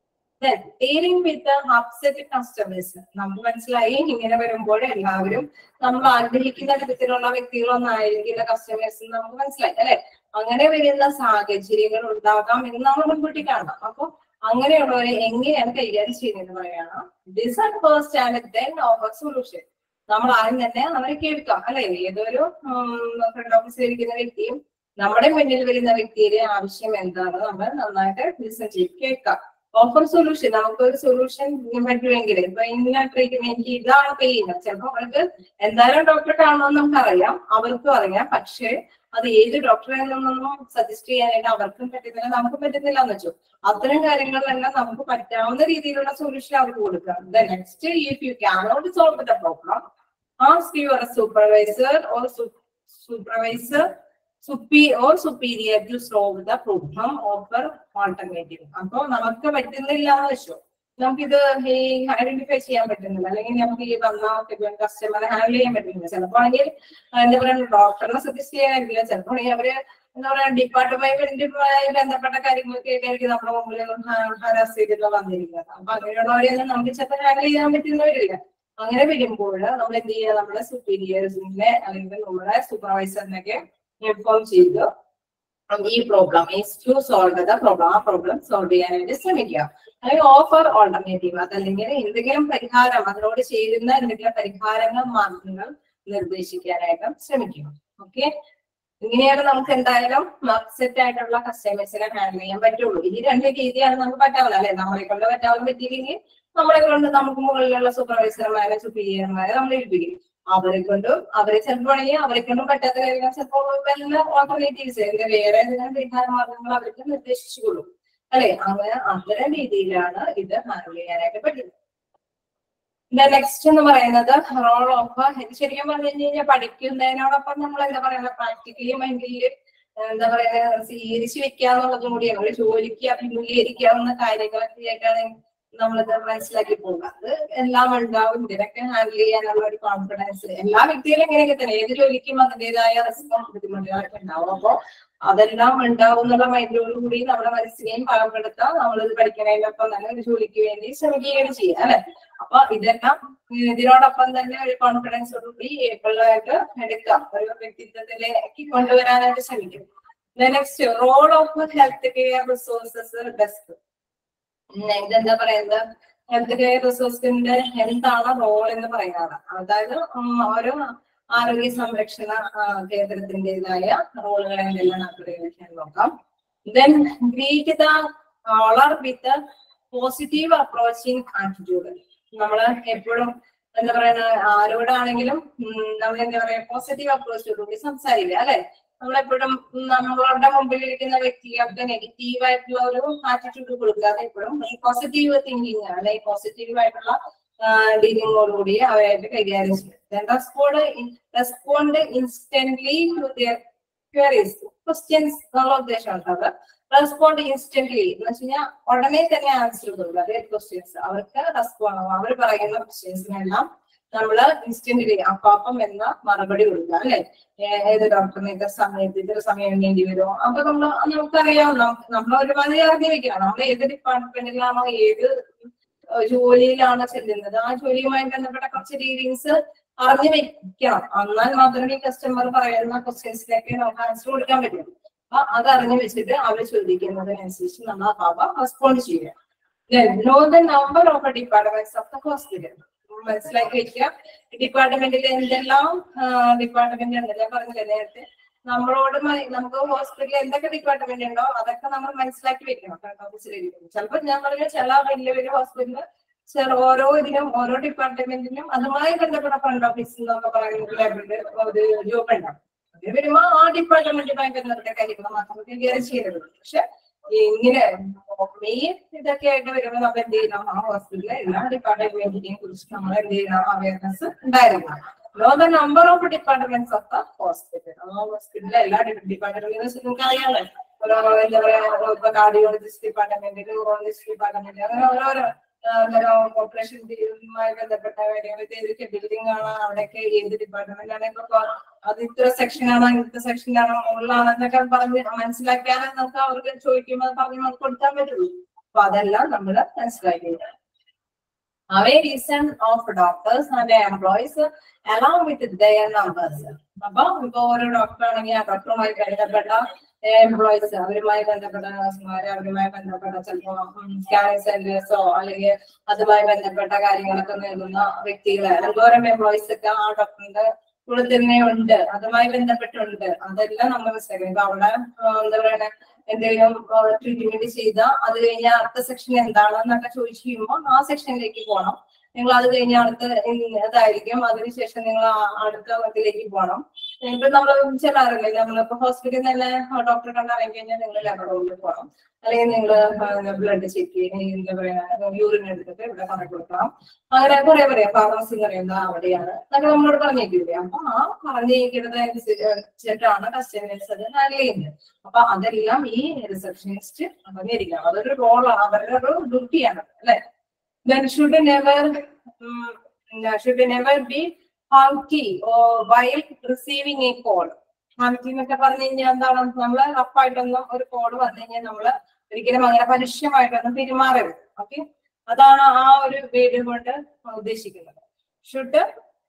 ഡീലിംഗ് വിത്ത് അപ്സെറ്റ് കസ്റ്റമേഴ്സ് നമുക്ക് മനസ്സിലായി ഇങ്ങനെ വരുമ്പോൾ എല്ലാവരും നമ്മൾ ആഗ്രഹിക്കുന്ന തരത്തിലുള്ള വ്യക്തികളൊന്നും ആയിരിക്കില്ല കസ്റ്റമേഴ്സ് നമുക്ക് മനസ്സിലായി അല്ലെ അങ്ങനെ വരുന്ന സാഹചര്യങ്ങൾ ഉണ്ടാകാം എന്ന് നമ്മൾ മുൻകൂട്ടി കാണണം അപ്പൊ അങ്ങനെയുള്ളവരെ എങ്ങനെയാണ് കൈകാര്യം ചെയ്യുന്നത് പറയാണ് decide first and then offer solution നമ്മൾ ആദ്യം തന്നെ അവരെ കേൾക്കാം അല്ലെ ഏതൊരു ഫ്രണ്ട് ഓഫീസിൽ ഇരിക്കുന്ന വ്യക്തിയും നമ്മുടെ മുന്നിൽ വരുന്ന വ്യക്തിയുടെ ആവശ്യം എന്താണ് നമ്മൾ നന്നായിട്ട് ലിസൺ ചെയ്ത് കേൾക്കാം ഓഫർ സൊല്യൂഷൻ നമുക്ക് ഒരു സൊല്യൂഷൻ പറ്റുമെങ്കിൽ ഇപ്പൊ ഇന്ന ട്രീറ്റ്മെന്റ് ഇതാണ് ചെയ്യുന്നത് ചിലപ്പോൾ അവർക്ക് എന്തായാലും ഡോക്ടറെ കാണുമെന്ന് നമുക്കറിയാം അവർക്കും അറിയാം പക്ഷേ അത് ഏത് ഡോക്ടറെ നിന്നൊന്നും സജസ്റ്റ് ചെയ്യാനായിട്ട് അവർക്കും പറ്റുന്നില്ല നമുക്കും പറ്റുന്നില്ല എന്ന് വെച്ചു അത്തരം കാര്യങ്ങളിലെല്ലാം നമുക്ക് പറ്റാവുന്ന രീതിയിലുള്ള സൊല്യൂഷൻ അവർക്ക് കൊടുക്കുക next if you cannot solve the problem ask your supervisor or supervisor സുപ്പി or superior to solve the problem offer alternative അപ്പൊ നമുക്ക് പറ്റുന്നില്ല എന്ന് വെച്ചോ നമുക്കിത് ഈ ഐഡന്റിഫൈ ചെയ്യാൻ പറ്റുന്നില്ല അല്ലെങ്കിൽ നമുക്ക് ഈ വന്ന കസ്റ്റമറെ ഹാൻഡിൽ ചെയ്യാൻ പറ്റുന്നില്ല ചിലപ്പോ ആണെങ്കിൽ എന്താ പറയുക ഡോക്ടറിനെ സജസ്റ്റ് ചെയ്യാനായിരിക്കില്ല ചിലപ്പോൾ ആണെങ്കിൽ അവര് എന്താ പറയാ ഡിപ്പാർട്ട്മെന്റുമായി ബന്ധപ്പെട്ട കാര്യങ്ങളൊക്കെ ആയിരിക്കും നമ്മുടെ മുമ്പിൽ ഹരാസ് ചെയ്തിട്ട് വന്നിരിക്കുന്നത് അപ്പൊ അങ്ങനെയുള്ളവരെയൊന്നും നമുക്ക് ചിലപ്പോൾ ഹാൻഡിൽ ചെയ്യാൻ പറ്റുന്നവരില്ല അങ്ങനെ വരുമ്പോൾ നമ്മൾ എന്ത് ചെയ്യുക നമ്മുടെ സുപ്പീരിയേഴ്സിനെ അല്ലെങ്കിൽ നമ്മുടെ സൂപ്പർവൈസറിനൊക്കെ ഇൻഫോം ചെയ്ത് ഈ problem is to solve the problem ആ പ്രോബ്ലം സോൾവ് ചെയ്യാനായിട്ട് ശ്രമിക്കുക അല്ലെങ്കിൽ ഓഫർ ഓൾട്ടർനേറ്റീവ് അതല്ലെങ്കിൽ എന്തെങ്കിലും പരിഹാരം അതിനോട് ചേരുന്ന എന്തെങ്കിലും പരിഹാരങ്ങൾ മാർഗങ്ങൾ നിർദ്ദേശിക്കാനായിട്ട് ശ്രമിക്കുക ഓക്കെ ഇങ്ങനെയാണ് നമുക്ക് എന്തായാലും അപ്സെറ്റ് ആയിട്ടുള്ള കസ്റ്റമേഴ്സിനെ ഹാൻഡിൽ ചെയ്യാൻ പറ്റുള്ളൂ ഈ രണ്ട് രീതിയാണ് നമുക്ക് പറ്റാവുന്നത് അല്ലെ നമ്മളെ കൊണ്ട് പറ്റാവുന്ന പറ്റിയില്ലെങ്കിൽ നമ്മളെ കൊണ്ട് നമുക്ക് മുകളിലുള്ള സൂപ്പർവൈസർമാരെ സുപ്പീരിയർമാരെ നമ്മൾ ഏൽപ്പിക്കും അവരെ കൊണ്ടും അവരെ ചിലപ്പോൾ അവരെ കൊണ്ടും പറ്റാത്ത കാര്യങ്ങൾ ചിലപ്പോൾ വല്ല ഓൾട്ടർനേറ്റീവ്സ് വേറെ ഏതെങ്കിലും പരിഹാര മാർഗങ്ങൾ അവർക്ക് നിർദ്ദേശിച്ചുകൊള്ളും അല്ലെ അങ്ങനെ അത്തരം രീതിയിലാണ് ഇത് ഹാൻഡിൽ ചെയ്യാനായിട്ട് പറ്റുന്നത് നെക്സ്റ്റ് എന്ന് പറയുന്നത് റോൾ ഓഫ് ഇത് ശരിക്കും പറഞ്ഞു കഴിഞ്ഞാൽ പഠിക്കുന്നതിനോടൊപ്പം നമ്മൾ എന്താ പറയുക പ്രാക്ടിക്കലി മൈൻഡിൽ എന്താ പറയാ സ്വീകരിച്ചു വെക്കാന്നുള്ളതും കൂടിയാണ് ഒരു ജോലിക്ക് അഭിമുഖീകരിക്കാവുന്ന കാര്യങ്ങളൊക്കെ ആയിട്ടാണ് നമ്മളിത് മനസ്സിലാക്കി പോകുക അത് എല്ലാം ഉണ്ടാവും ഇതിനൊക്കെ ഹാൻഡിൽ ചെയ്യാനുള്ള ഒരു കോൺഫിഡൻസ് എല്ലാ വ്യക്തികളും ഇങ്ങനെയൊക്കെ തന്നെ ഏത് ജോലിക്കും അതിൻ്റെതായ റെസ്പോൺസിബിലിറ്റികളൊക്കെ ഉണ്ടാവും അപ്പോ അതെല്ലാം ഉണ്ടാവും എന്നുള്ള മൈൻഡോട് കൂടി നമ്മുടെ മനസ്സിനെയും പാകപ്പെടുത്താം നമ്മളിത് പഠിക്കുന്നതിനൊപ്പം തന്നെ ഒരു ജോലിക്ക് വേണ്ടി ശ്രമിക്കുകയാണ് ചെയ്യുക അല്ലെ അപ്പൊ ഇതെല്ലാം ഇതിനോടൊപ്പം തന്നെ ഒരു കോൺഫിഡൻസോട് കൂടി ഏപ്പിളായിട്ട് എടുക്കാം ഒരു വ്യക്തിത്വത്തിലേക്ക് കൊണ്ടുവരാനായിട്ട് ശ്രമിക്കും next role of health care resources desk ഇതെന്താ പറയുന്നത് ഹെൽത്ത് കെയർ റിസോഴ്സിന്റെ എന്താണ് റോൾ എന്ന് പറയുന്നത് അതായത് ഓരോ ആരോഗ്യ സംരക്ഷണ കേന്ദ്രത്തിൻ്റെതായ റോളുകൾ എന്തെല്ലാം നമുക്ക് നോക്കാം then greet the caller with positive approaching attitude നമ്മൾ എപ്പോഴും എന്താ പറയുക ആരോടാണെങ്കിലും നമ്മൾ എന്താ പറയാ പോസിറ്റീവ് അപ്രോച്ചോടുകൂടി സംസാരിക്കുക അല്ലെ നമ്മളെപ്പോഴും നമ്മളുടെ മുമ്പിൽ ഇരിക്കുന്ന വ്യക്തികൾക്ക് നെഗറ്റീവ് ആയിട്ടുള്ള ഒരു ആറ്റിറ്റ്യൂഡ് കൊടുക്കാതെ എപ്പോഴും പോസിറ്റീവ് തിങ്കിങ് അല്ലെ പോസിറ്റീവ് ആയിട്ടുള്ള ഡീലിങ്ങോടുകൂടി അവരായിട്ട് കൈകാര്യം ചെയ്യും respond respond instantly to their queries questions എന്നുള്ള ഉദ്ദേശമാണ് അത് റെസ്പോണ്ട് ഇൻസ്റ്റന്റ്ലി എന്ന് വെച്ച് കഴിഞ്ഞാൽ ഉടനെ തന്നെ ആൻസർ കൊടുക്കുക അതേ ക്വസ്റ്റ്യൻസ് അവർക്ക് റെസ്പോണ്ട് അവർ പറയുന്ന ക്വസ്റ്റ്യൻസിനെല്ലാം നമ്മള് ഇൻസ്റ്റന്റ്ലി അപ്പാപ്പം എന്ന മറുപടി കൊടുക്കുക അല്ലെ ഏത് ഡോക്ടറിന് ഇത്ര സമയത്ത് ഇത്ര സമയം വേണ്ടി വരുമോ അപ്പൊ നമ്മൾ നമുക്കറിയാം നമ്മൾ ഒരുമാതിരി അറിഞ്ഞിരിക്കണം നമ്മൾ ഏത് ഡിപ്പാർട്ട്മെന്റിലാണോ ഏത് ജോലിയിലാണ് ചെല്ലുന്നത് ആ ജോലിയുമായി ബന്ധപ്പെട്ട കുറച്ച് ഡീലിങ്സ് അറിഞ്ഞു വെക്കണം എന്നാൽ മാത്രമേ കസ്റ്റമർ പറയുന്ന ക്വസ്റ്റ്യൻസിലേക്ക് നമുക്ക് ആൻസർ കൊടുക്കാൻ പറ്റും അപ്പൊ അത് അറിഞ്ഞു വെച്ചിട്ട് അവർ ചോദിക്കുന്നതിനനുസരിച്ച് നമ്മൾ ആ പാപ റെസ്പോണ്ട് ചെയ്യുക know the number of departments of the hospital മനസ്സിലാക്കി വെക്കുക ഡിപ്പാർട്ട്മെന്റിൽ എന്തെല്ലാം ഡിപ്പാർട്ട്മെന്റ് ഉണ്ട് ഞാൻ പറഞ്ഞില്ലേ നേരത്തെ നമ്മളോട് മ- നമുക്ക് ഹോസ്പിറ്റലിൽ എന്തൊക്കെ ഡിപ്പാർട്ട്മെന്റ് ഉണ്ടോ അതൊക്കെ നമ്മൾ മനസ്സിലാക്കി വെക്കണം ഫ്രണ്ട് ഓഫീസിലിരിക്കും ചിലപ്പോൾ ഞാൻ പറഞ്ഞ ചില വലിയ വലിയ ഹോസ്പിറ്റലിൽ ചില ഓരോ ഇതിനും ഓരോ ഡിപ്പാർട്ട്മെന്റിനും അതുമായി ബന്ധപ്പെട്ട ഫ്രണ്ട് ഓഫീസ് എന്നൊക്കെ പറയുന്ന ലേബിളിൽ ഒരു ജോബ് ഉണ്ടാവും അത് വരുമ്പോ ആ ഡിപ്പാർട്ട്മെന്റുമായി ബന്ധപ്പെട്ട കാര്യങ്ങൾ മാത്രമേ കൈകാര്യം ചെയ്യുന്നത് പക്ഷെ ഇങ്ങനെ മെയിൻ ഇതൊക്കെ ആയിട്ട് വരുമ്പോൾ നമ്മൾ എന്ത് ചെയ്യണം ആ ഹോസ്പിറ്റലിലെ എല്ലാ ഡിപ്പാർട്ട്മെന്റിനെയും കുറിച്ച് നമ്മൾ എന്ത് ചെയ്യണം അവയർനെസ് ഉണ്ടായിരിക്കണം know the number of departments of the hospital ആ ഹോസ്പിറ്റലിലെ എല്ലാ ഡിപ്പാർട്ട്മെന്റിനെ നിങ്ങൾക്ക് അറിയാമല്ലോ ഓരോ എന്താ പറയാ ഇപ്പൊ കാർഡിയോളജിസ്റ്റ് ഡിപ്പാർട്ട്മെന്റ് ന്യൂറോളജിസ്റ്റ് ഡിപ്പാർട്ട്മെന്റ് അങ്ങനെ ഓരോരോ പോപ്പുലേഷൻ മായി ബന്ധപ്പെട്ട കാര്യങ്ങൾ ഏതൊക്കെ ബിൽഡിംഗ് ആണ് അവിടെയൊക്കെ ഏത് ഡിപ്പാർട്ട്മെന്റ് ആണ് ഇപ്പൊ അത് ഇത്ര സെക്ഷൻ ആണോ ഇത്ര സെക്ഷനിലാണോ മുകളിലാണെന്നൊക്കെ പറഞ്ഞ് മനസ്സിലാക്കിയാലേ നമുക്ക് അവർക്ക് ചോദിക്കുമ്പോൾ അത് പറഞ്ഞ് നമുക്ക് കൊടുക്കാൻ പറ്റുള്ളൂ അപ്പൊ അതെല്ലാം നമ്മൾ മനസ്സിലാക്കി aware reason of doctors and employees along with their numbers അപ്പൊ ഇപ്പൊ ഓരോ ഡോക്ടർ ആണെങ്കിൽ ആ ഡോക്ടറുമായി ബന്ധപ്പെട്ട എംപ്ലോയീസ് അവരുമായി ബന്ധപ്പെട്ട നഴ്സുമാര് അവരുമായി ബന്ധപ്പെട്ട ചിലപ്പോ സ്കാനിങ് സെന്റേഴ്സോ അല്ലെങ്കിൽ അതുമായി ബന്ധപ്പെട്ട കാര്യങ്ങളൊക്കെ നൽകുന്ന വ്യക്തികള് എന്തോരം എംപ്ലോയീസ് ഒക്കെ ആ ഡോക്ടറിന്റെ കൂടെ തന്നെ ഉണ്ട് അതുമായി ബന്ധപ്പെട്ടുണ്ട് അതെല്ലാം നമ്മൾ മനസ്സിലാക്കണം ഇപ്പൊ അവിടെ ആ, എന്താ പറയണേ എന്തെങ്കിലും ട്രീറ്റ്മെന്റ് ചെയ്ത അത് കഴിഞ്ഞ അടുത്ത സെക്ഷൻ എന്താണെന്നൊക്കെ ചോദിച്ചു കഴിയുമ്പോൾ ആ സെക്ഷനിലേക്ക് പോകണം നിങ്ങൾ അത് കഴിഞ്ഞ അടുത്ത ഇൻ- ഇതായിരിക്കും അതിനുശേഷം നിങ്ങൾ ആ അടുത്ത ഇതിലേക്ക് പോകണം ഇപ്പൊ നമ്മൾ ചെല്ലാറില്ലേ നമ്മളിപ്പോ ഹോസ്പിറ്റലിൽ തന്നെ ഡോക്ടറെ കണ്ടറിയാൻ കഴിഞ്ഞാൽ നിങ്ങൾ ലാബറോറിയിൽ പോകണം അല്ലെങ്കിൽ നിങ്ങൾ ബ്ലഡ് ചെക്ക് ചെയ്യണം എന്താ പറയാ യൂറിൻ എടുത്തിട്ട് ഇവിടെ കൊണ്ടു കൊടുക്കണം അങ്ങനെ കുറെ പറയാം ഫാർമസി എന്ന് പറയുന്നത് അവിടെയാണ് എന്നൊക്കെ നമ്മളോട് പറഞ്ഞേക്കില്ലേ അപ്പൊ ആ പറഞ്ഞേക്കുന്നത് അനുസരിച്ചിട്ടാണ് കസ്റ്റമേഴ്സ് അത് ഹാൻഡിൽ ചെയ്യുന്നത് അപ്പൊ അതെല്ലാം ഈ റിസപ്ഷനിസ്റ്റ് പറഞ്ഞിരിക്കണം അതൊരു റോളാണ് അവരുടെ ഒരു ഡ്യൂട്ടിയാണ് അല്ലെ then should never um, should never be haughty or while receiving a call ഹംറ്റി എന്നൊക്കെ പറഞ്ഞു കഴിഞ്ഞാൽ എന്താണ് നമ്മള് റഫായിട്ടൊന്നും ഒരു കോൾ വന്നു കഴിഞ്ഞാൽ നമ്മള് ഒരിക്കലും അങ്ങനെ പരുഷ്യമായിട്ടൊന്നും പെരുമാറരുത് ഓക്കെ അതാണ് ആ ഒരു വീഡിയോ കൊണ്ട് ഉദ്ദേശിക്കുന്നത് ഷുഡ്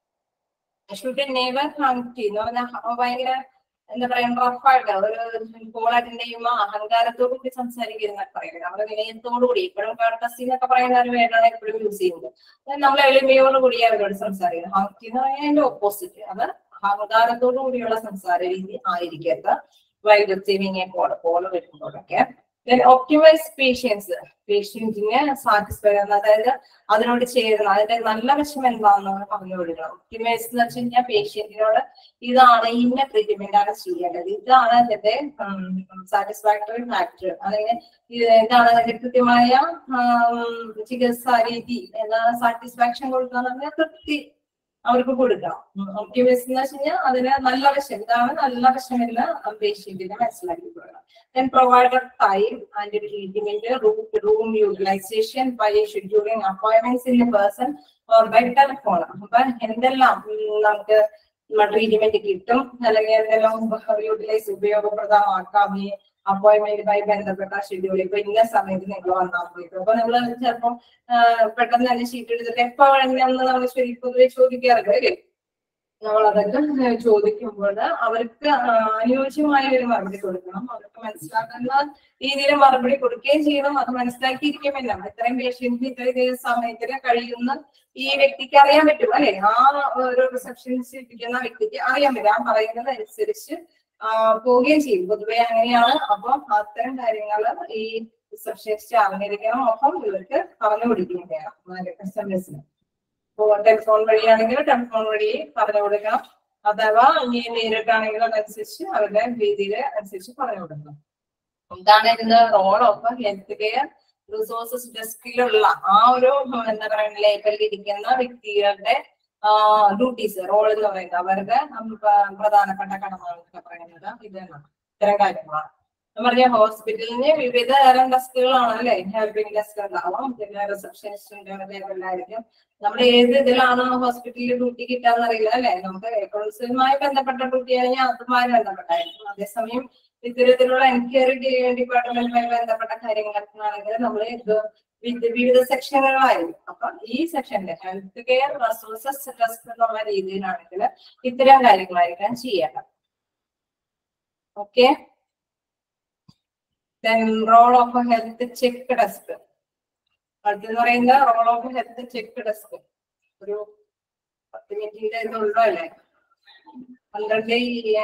ഷുഡ് നെവർ ഹംറ്റി എന്ന് പറഞ്ഞാൽ ഭയങ്കര എന്താ പറയാ റഫായിട്ട് ഒരു കോൾ അറ്റൻഡ് ചെയ്യുമ്പോൾ അഹങ്കാരത്തോടു കൂടി സംസാരിക്കുന്ന പറയുന്നത് നമ്മുടെ വിനയത്തോടു കൂടി ഇപ്പോഴും കടത്തസി എന്നൊക്കെ പറയുന്ന ഒരു വേർഡാണ് എപ്പോഴും യൂസ് ചെയ്യുന്നത് അത് നമ്മൾ എളിമയോട് കൂടി അവരോട് സംസാരിക്കുന്നത് ഹംറ്റി എന്ന് പറഞ്ഞാൽ അതിന്റെ ഓപ്പോസിറ്റ് അത് അഹങ്കാരത്തോടു കൂടിയുള്ള സംസാര രീതി ആയിരിക്കരുത് while receiving a call call വരുമ്പോഴൊക്കെ ഒപ്റ്റിമൈസ് പേഷ്യൻസ് പേഷ്യന്റിനെ സാറ്റിസ്ഫൈ അതായത് അതിനോട് ചേരുന്ന അതിന്റെ നല്ല വശം എന്താണെന്ന് പറഞ്ഞു കൊടുക്കണം ഒപ്റ്റിമൈസ് എന്ന് വെച്ച് കഴിഞ്ഞാൽ പേഷ്യന്റിനോട് ഇതാണ് ഇന്ന ട്രീറ്റ്മെന്റ് ആണ് ചെയ്യേണ്ടത് ഇതാണ് അതിന്റെ സാറ്റിസ്ഫാക്ടറി ഫാക്ടർ അല്ലെങ്കിൽ ഇത് ഇതാണ് അതിന്റെ കൃത്യമായ ഉം, ചികിത്സാ രീതി എന്താണ് സാറ്റിസ്ഫാക്ഷൻ കൊടുക്കുക തൃപ്തി അവർക്ക് കൊടുക്കാം ഒപ്റ്റിമൈസ് എന്ന് വെച്ച് കഴിഞ്ഞാൽ അതിന് നല്ല വശം ഇതാണ് നല്ല വശമെന്ന പേഷ്യന്റിനെ മനസ്സിലാക്കി കൊടുക്കണം then provided time and treatment room, room utilization by scheduling appointments in person or by telephone. അപ്പൊ എന്തെല്ലാം ഉം, നമുക്ക് ട്രീറ്റ്മെന്റ് കിട്ടും അല്ലെങ്കിൽ എന്തെല്ലാം യൂട്ടിലൈസ് ഉപയോഗപ്രദമാക്കാം ഈ അപ്പോയിന്റ്മെന്റുമായി ബന്ധപ്പെട്ട ഷെഡ്യൂൾ ഇപ്പൊ ഇന്ന സമയത്ത് നിങ്ങൾ വന്നാൽ പോയിട്ട് അപ്പൊ നമ്മൾ ചിലപ്പോൾ പെട്ടെന്ന് തന്നെ ഷീറ്റ് എടുത്തിട്ട് എപ്പോ വേണമെന്ന് നമ്മൾ ശരി പൊതുവെ ചോദിക്കാറില്ല അല്ലേ നമ്മൾ അതൊക്കെ ചോദിക്കുമ്പോൾ അവർക്ക് ആ, അനുയോജ്യമായ ഒരു മറുപടി കൊടുക്കണം അവർക്ക് മനസ്സിലാക്കുന്ന രീതിയിൽ മറുപടി കൊടുക്കുകയും ചെയ്യണം അത് മനസ്സിലാക്കിയിരിക്കുമല്ലോ ഇത്രയും പേഷ്യന്റ് ഇത്രയും സമയത്തിന് കഴിയുന്ന ഈ വ്യക്തിക്ക് അറിയാൻ പറ്റും അല്ലെ ആ ഒരു റിസപ്ഷനിസ്റ്റ് ഇരിക്കുന്ന വ്യക്തിക്ക് അറിയാൻ പറ്റും ആ പറയുന്നത് അനുസരിച്ച് ആ, പോവുകയും ചെയ്യും പൊതുവെ അങ്ങനെയാണ് അപ്പം അത്തരം കാര്യങ്ങൾ ഈ റിസപ്ഷനിസ്റ്റ് അറിഞ്ഞിരിക്കണം ഒപ്പം ഇവർക്ക് പറഞ്ഞു കൊടുക്കുകയും ചെയ്യണം കസ്റ്റമേഴ്സിന് ഇപ്പോ ടെലിഫോൺ വഴിയാണെങ്കിൽ ടെലിഫോൺ വഴി പറഞ്ഞു കൊടുക്കണം അഥവാ ഇനി നേരിട്ടാണെങ്കിൽ അതനുസരിച്ച് അവരുടെ രീതിയിൽ അനുസരിച്ച് പറഞ്ഞു കൊടുക്കണം ഇതാണ് ഇതിന്റെ role of health care resources ഡെസ്കിലുള്ള ആ ഒരു ഉം, എന്താ പറയുക ലേബലിൽ ഇരിക്കുന്ന വ്യക്തികളുടെ ഡ്യൂട്ടീസ് റോൾ എന്ന് പറയുന്നത് അവരുടെ ഉം, പ്ര- പ്രധാനപ്പെട്ട കടമകൾ എന്നൊക്കെ പറയുന്നത് ഇതാണ് ഇത്തരം കാര്യങ്ങളാണ് ഞാൻ പറഞ്ഞ ഹോസ്പിറ്റലിന് വിവിധ തരം ഡെസ്കുകളാണ് അല്ലെ ഹെൽപ്പിംഗ് ഡെസ്ക് ഉണ്ടാവും പിന്നെ റിസപ്ഷനിസ്റ്റിന്റെ ലെവലിലായിരിക്കും നമ്മൾ ഏത് ഇതിലാണ് ഹോസ്പിറ്റലിൽ ഡ്യൂട്ടി കിട്ടാന്ന് അറിയില്ല അല്ലെ നമുക്ക് കൗൺസിലുമായി ബന്ധപ്പെട്ട ഡ്യൂട്ടി ആണെങ്കിൽ അതുമായി ബന്ധപ്പെട്ടായിരിക്കും അതേസമയം ഇത്തരത്തിലുള്ള എൻക്വയറി ഡിപ്പാർട്ട്മെന്റുമായി ബന്ധപ്പെട്ട കാര്യങ്ങൾക്കാണെങ്കിൽ നമ്മൾ ഇത് വിവിധ വിവിധ സെക്ഷനുകളായിരിക്കും അപ്പൊ ഈ സെക്ഷനിൽ ഹെൽത്ത് കെയർ റിസോഴ്സസ് ഡെസ്ക് എന്നുള്ള രീതിയിലാണെങ്കിൽ ഇത്തരം കാര്യങ്ങളായിരിക്കാം ചെയ്യേണ്ടത് okay role of health check desk അടുത്തെന്ന് പറയുന്ന role of health check desk ഒരു പത്ത് മിനിറ്റിന്റെ ഇതുള്ളൂ അല്ലേ പന്ത്രണ്ട്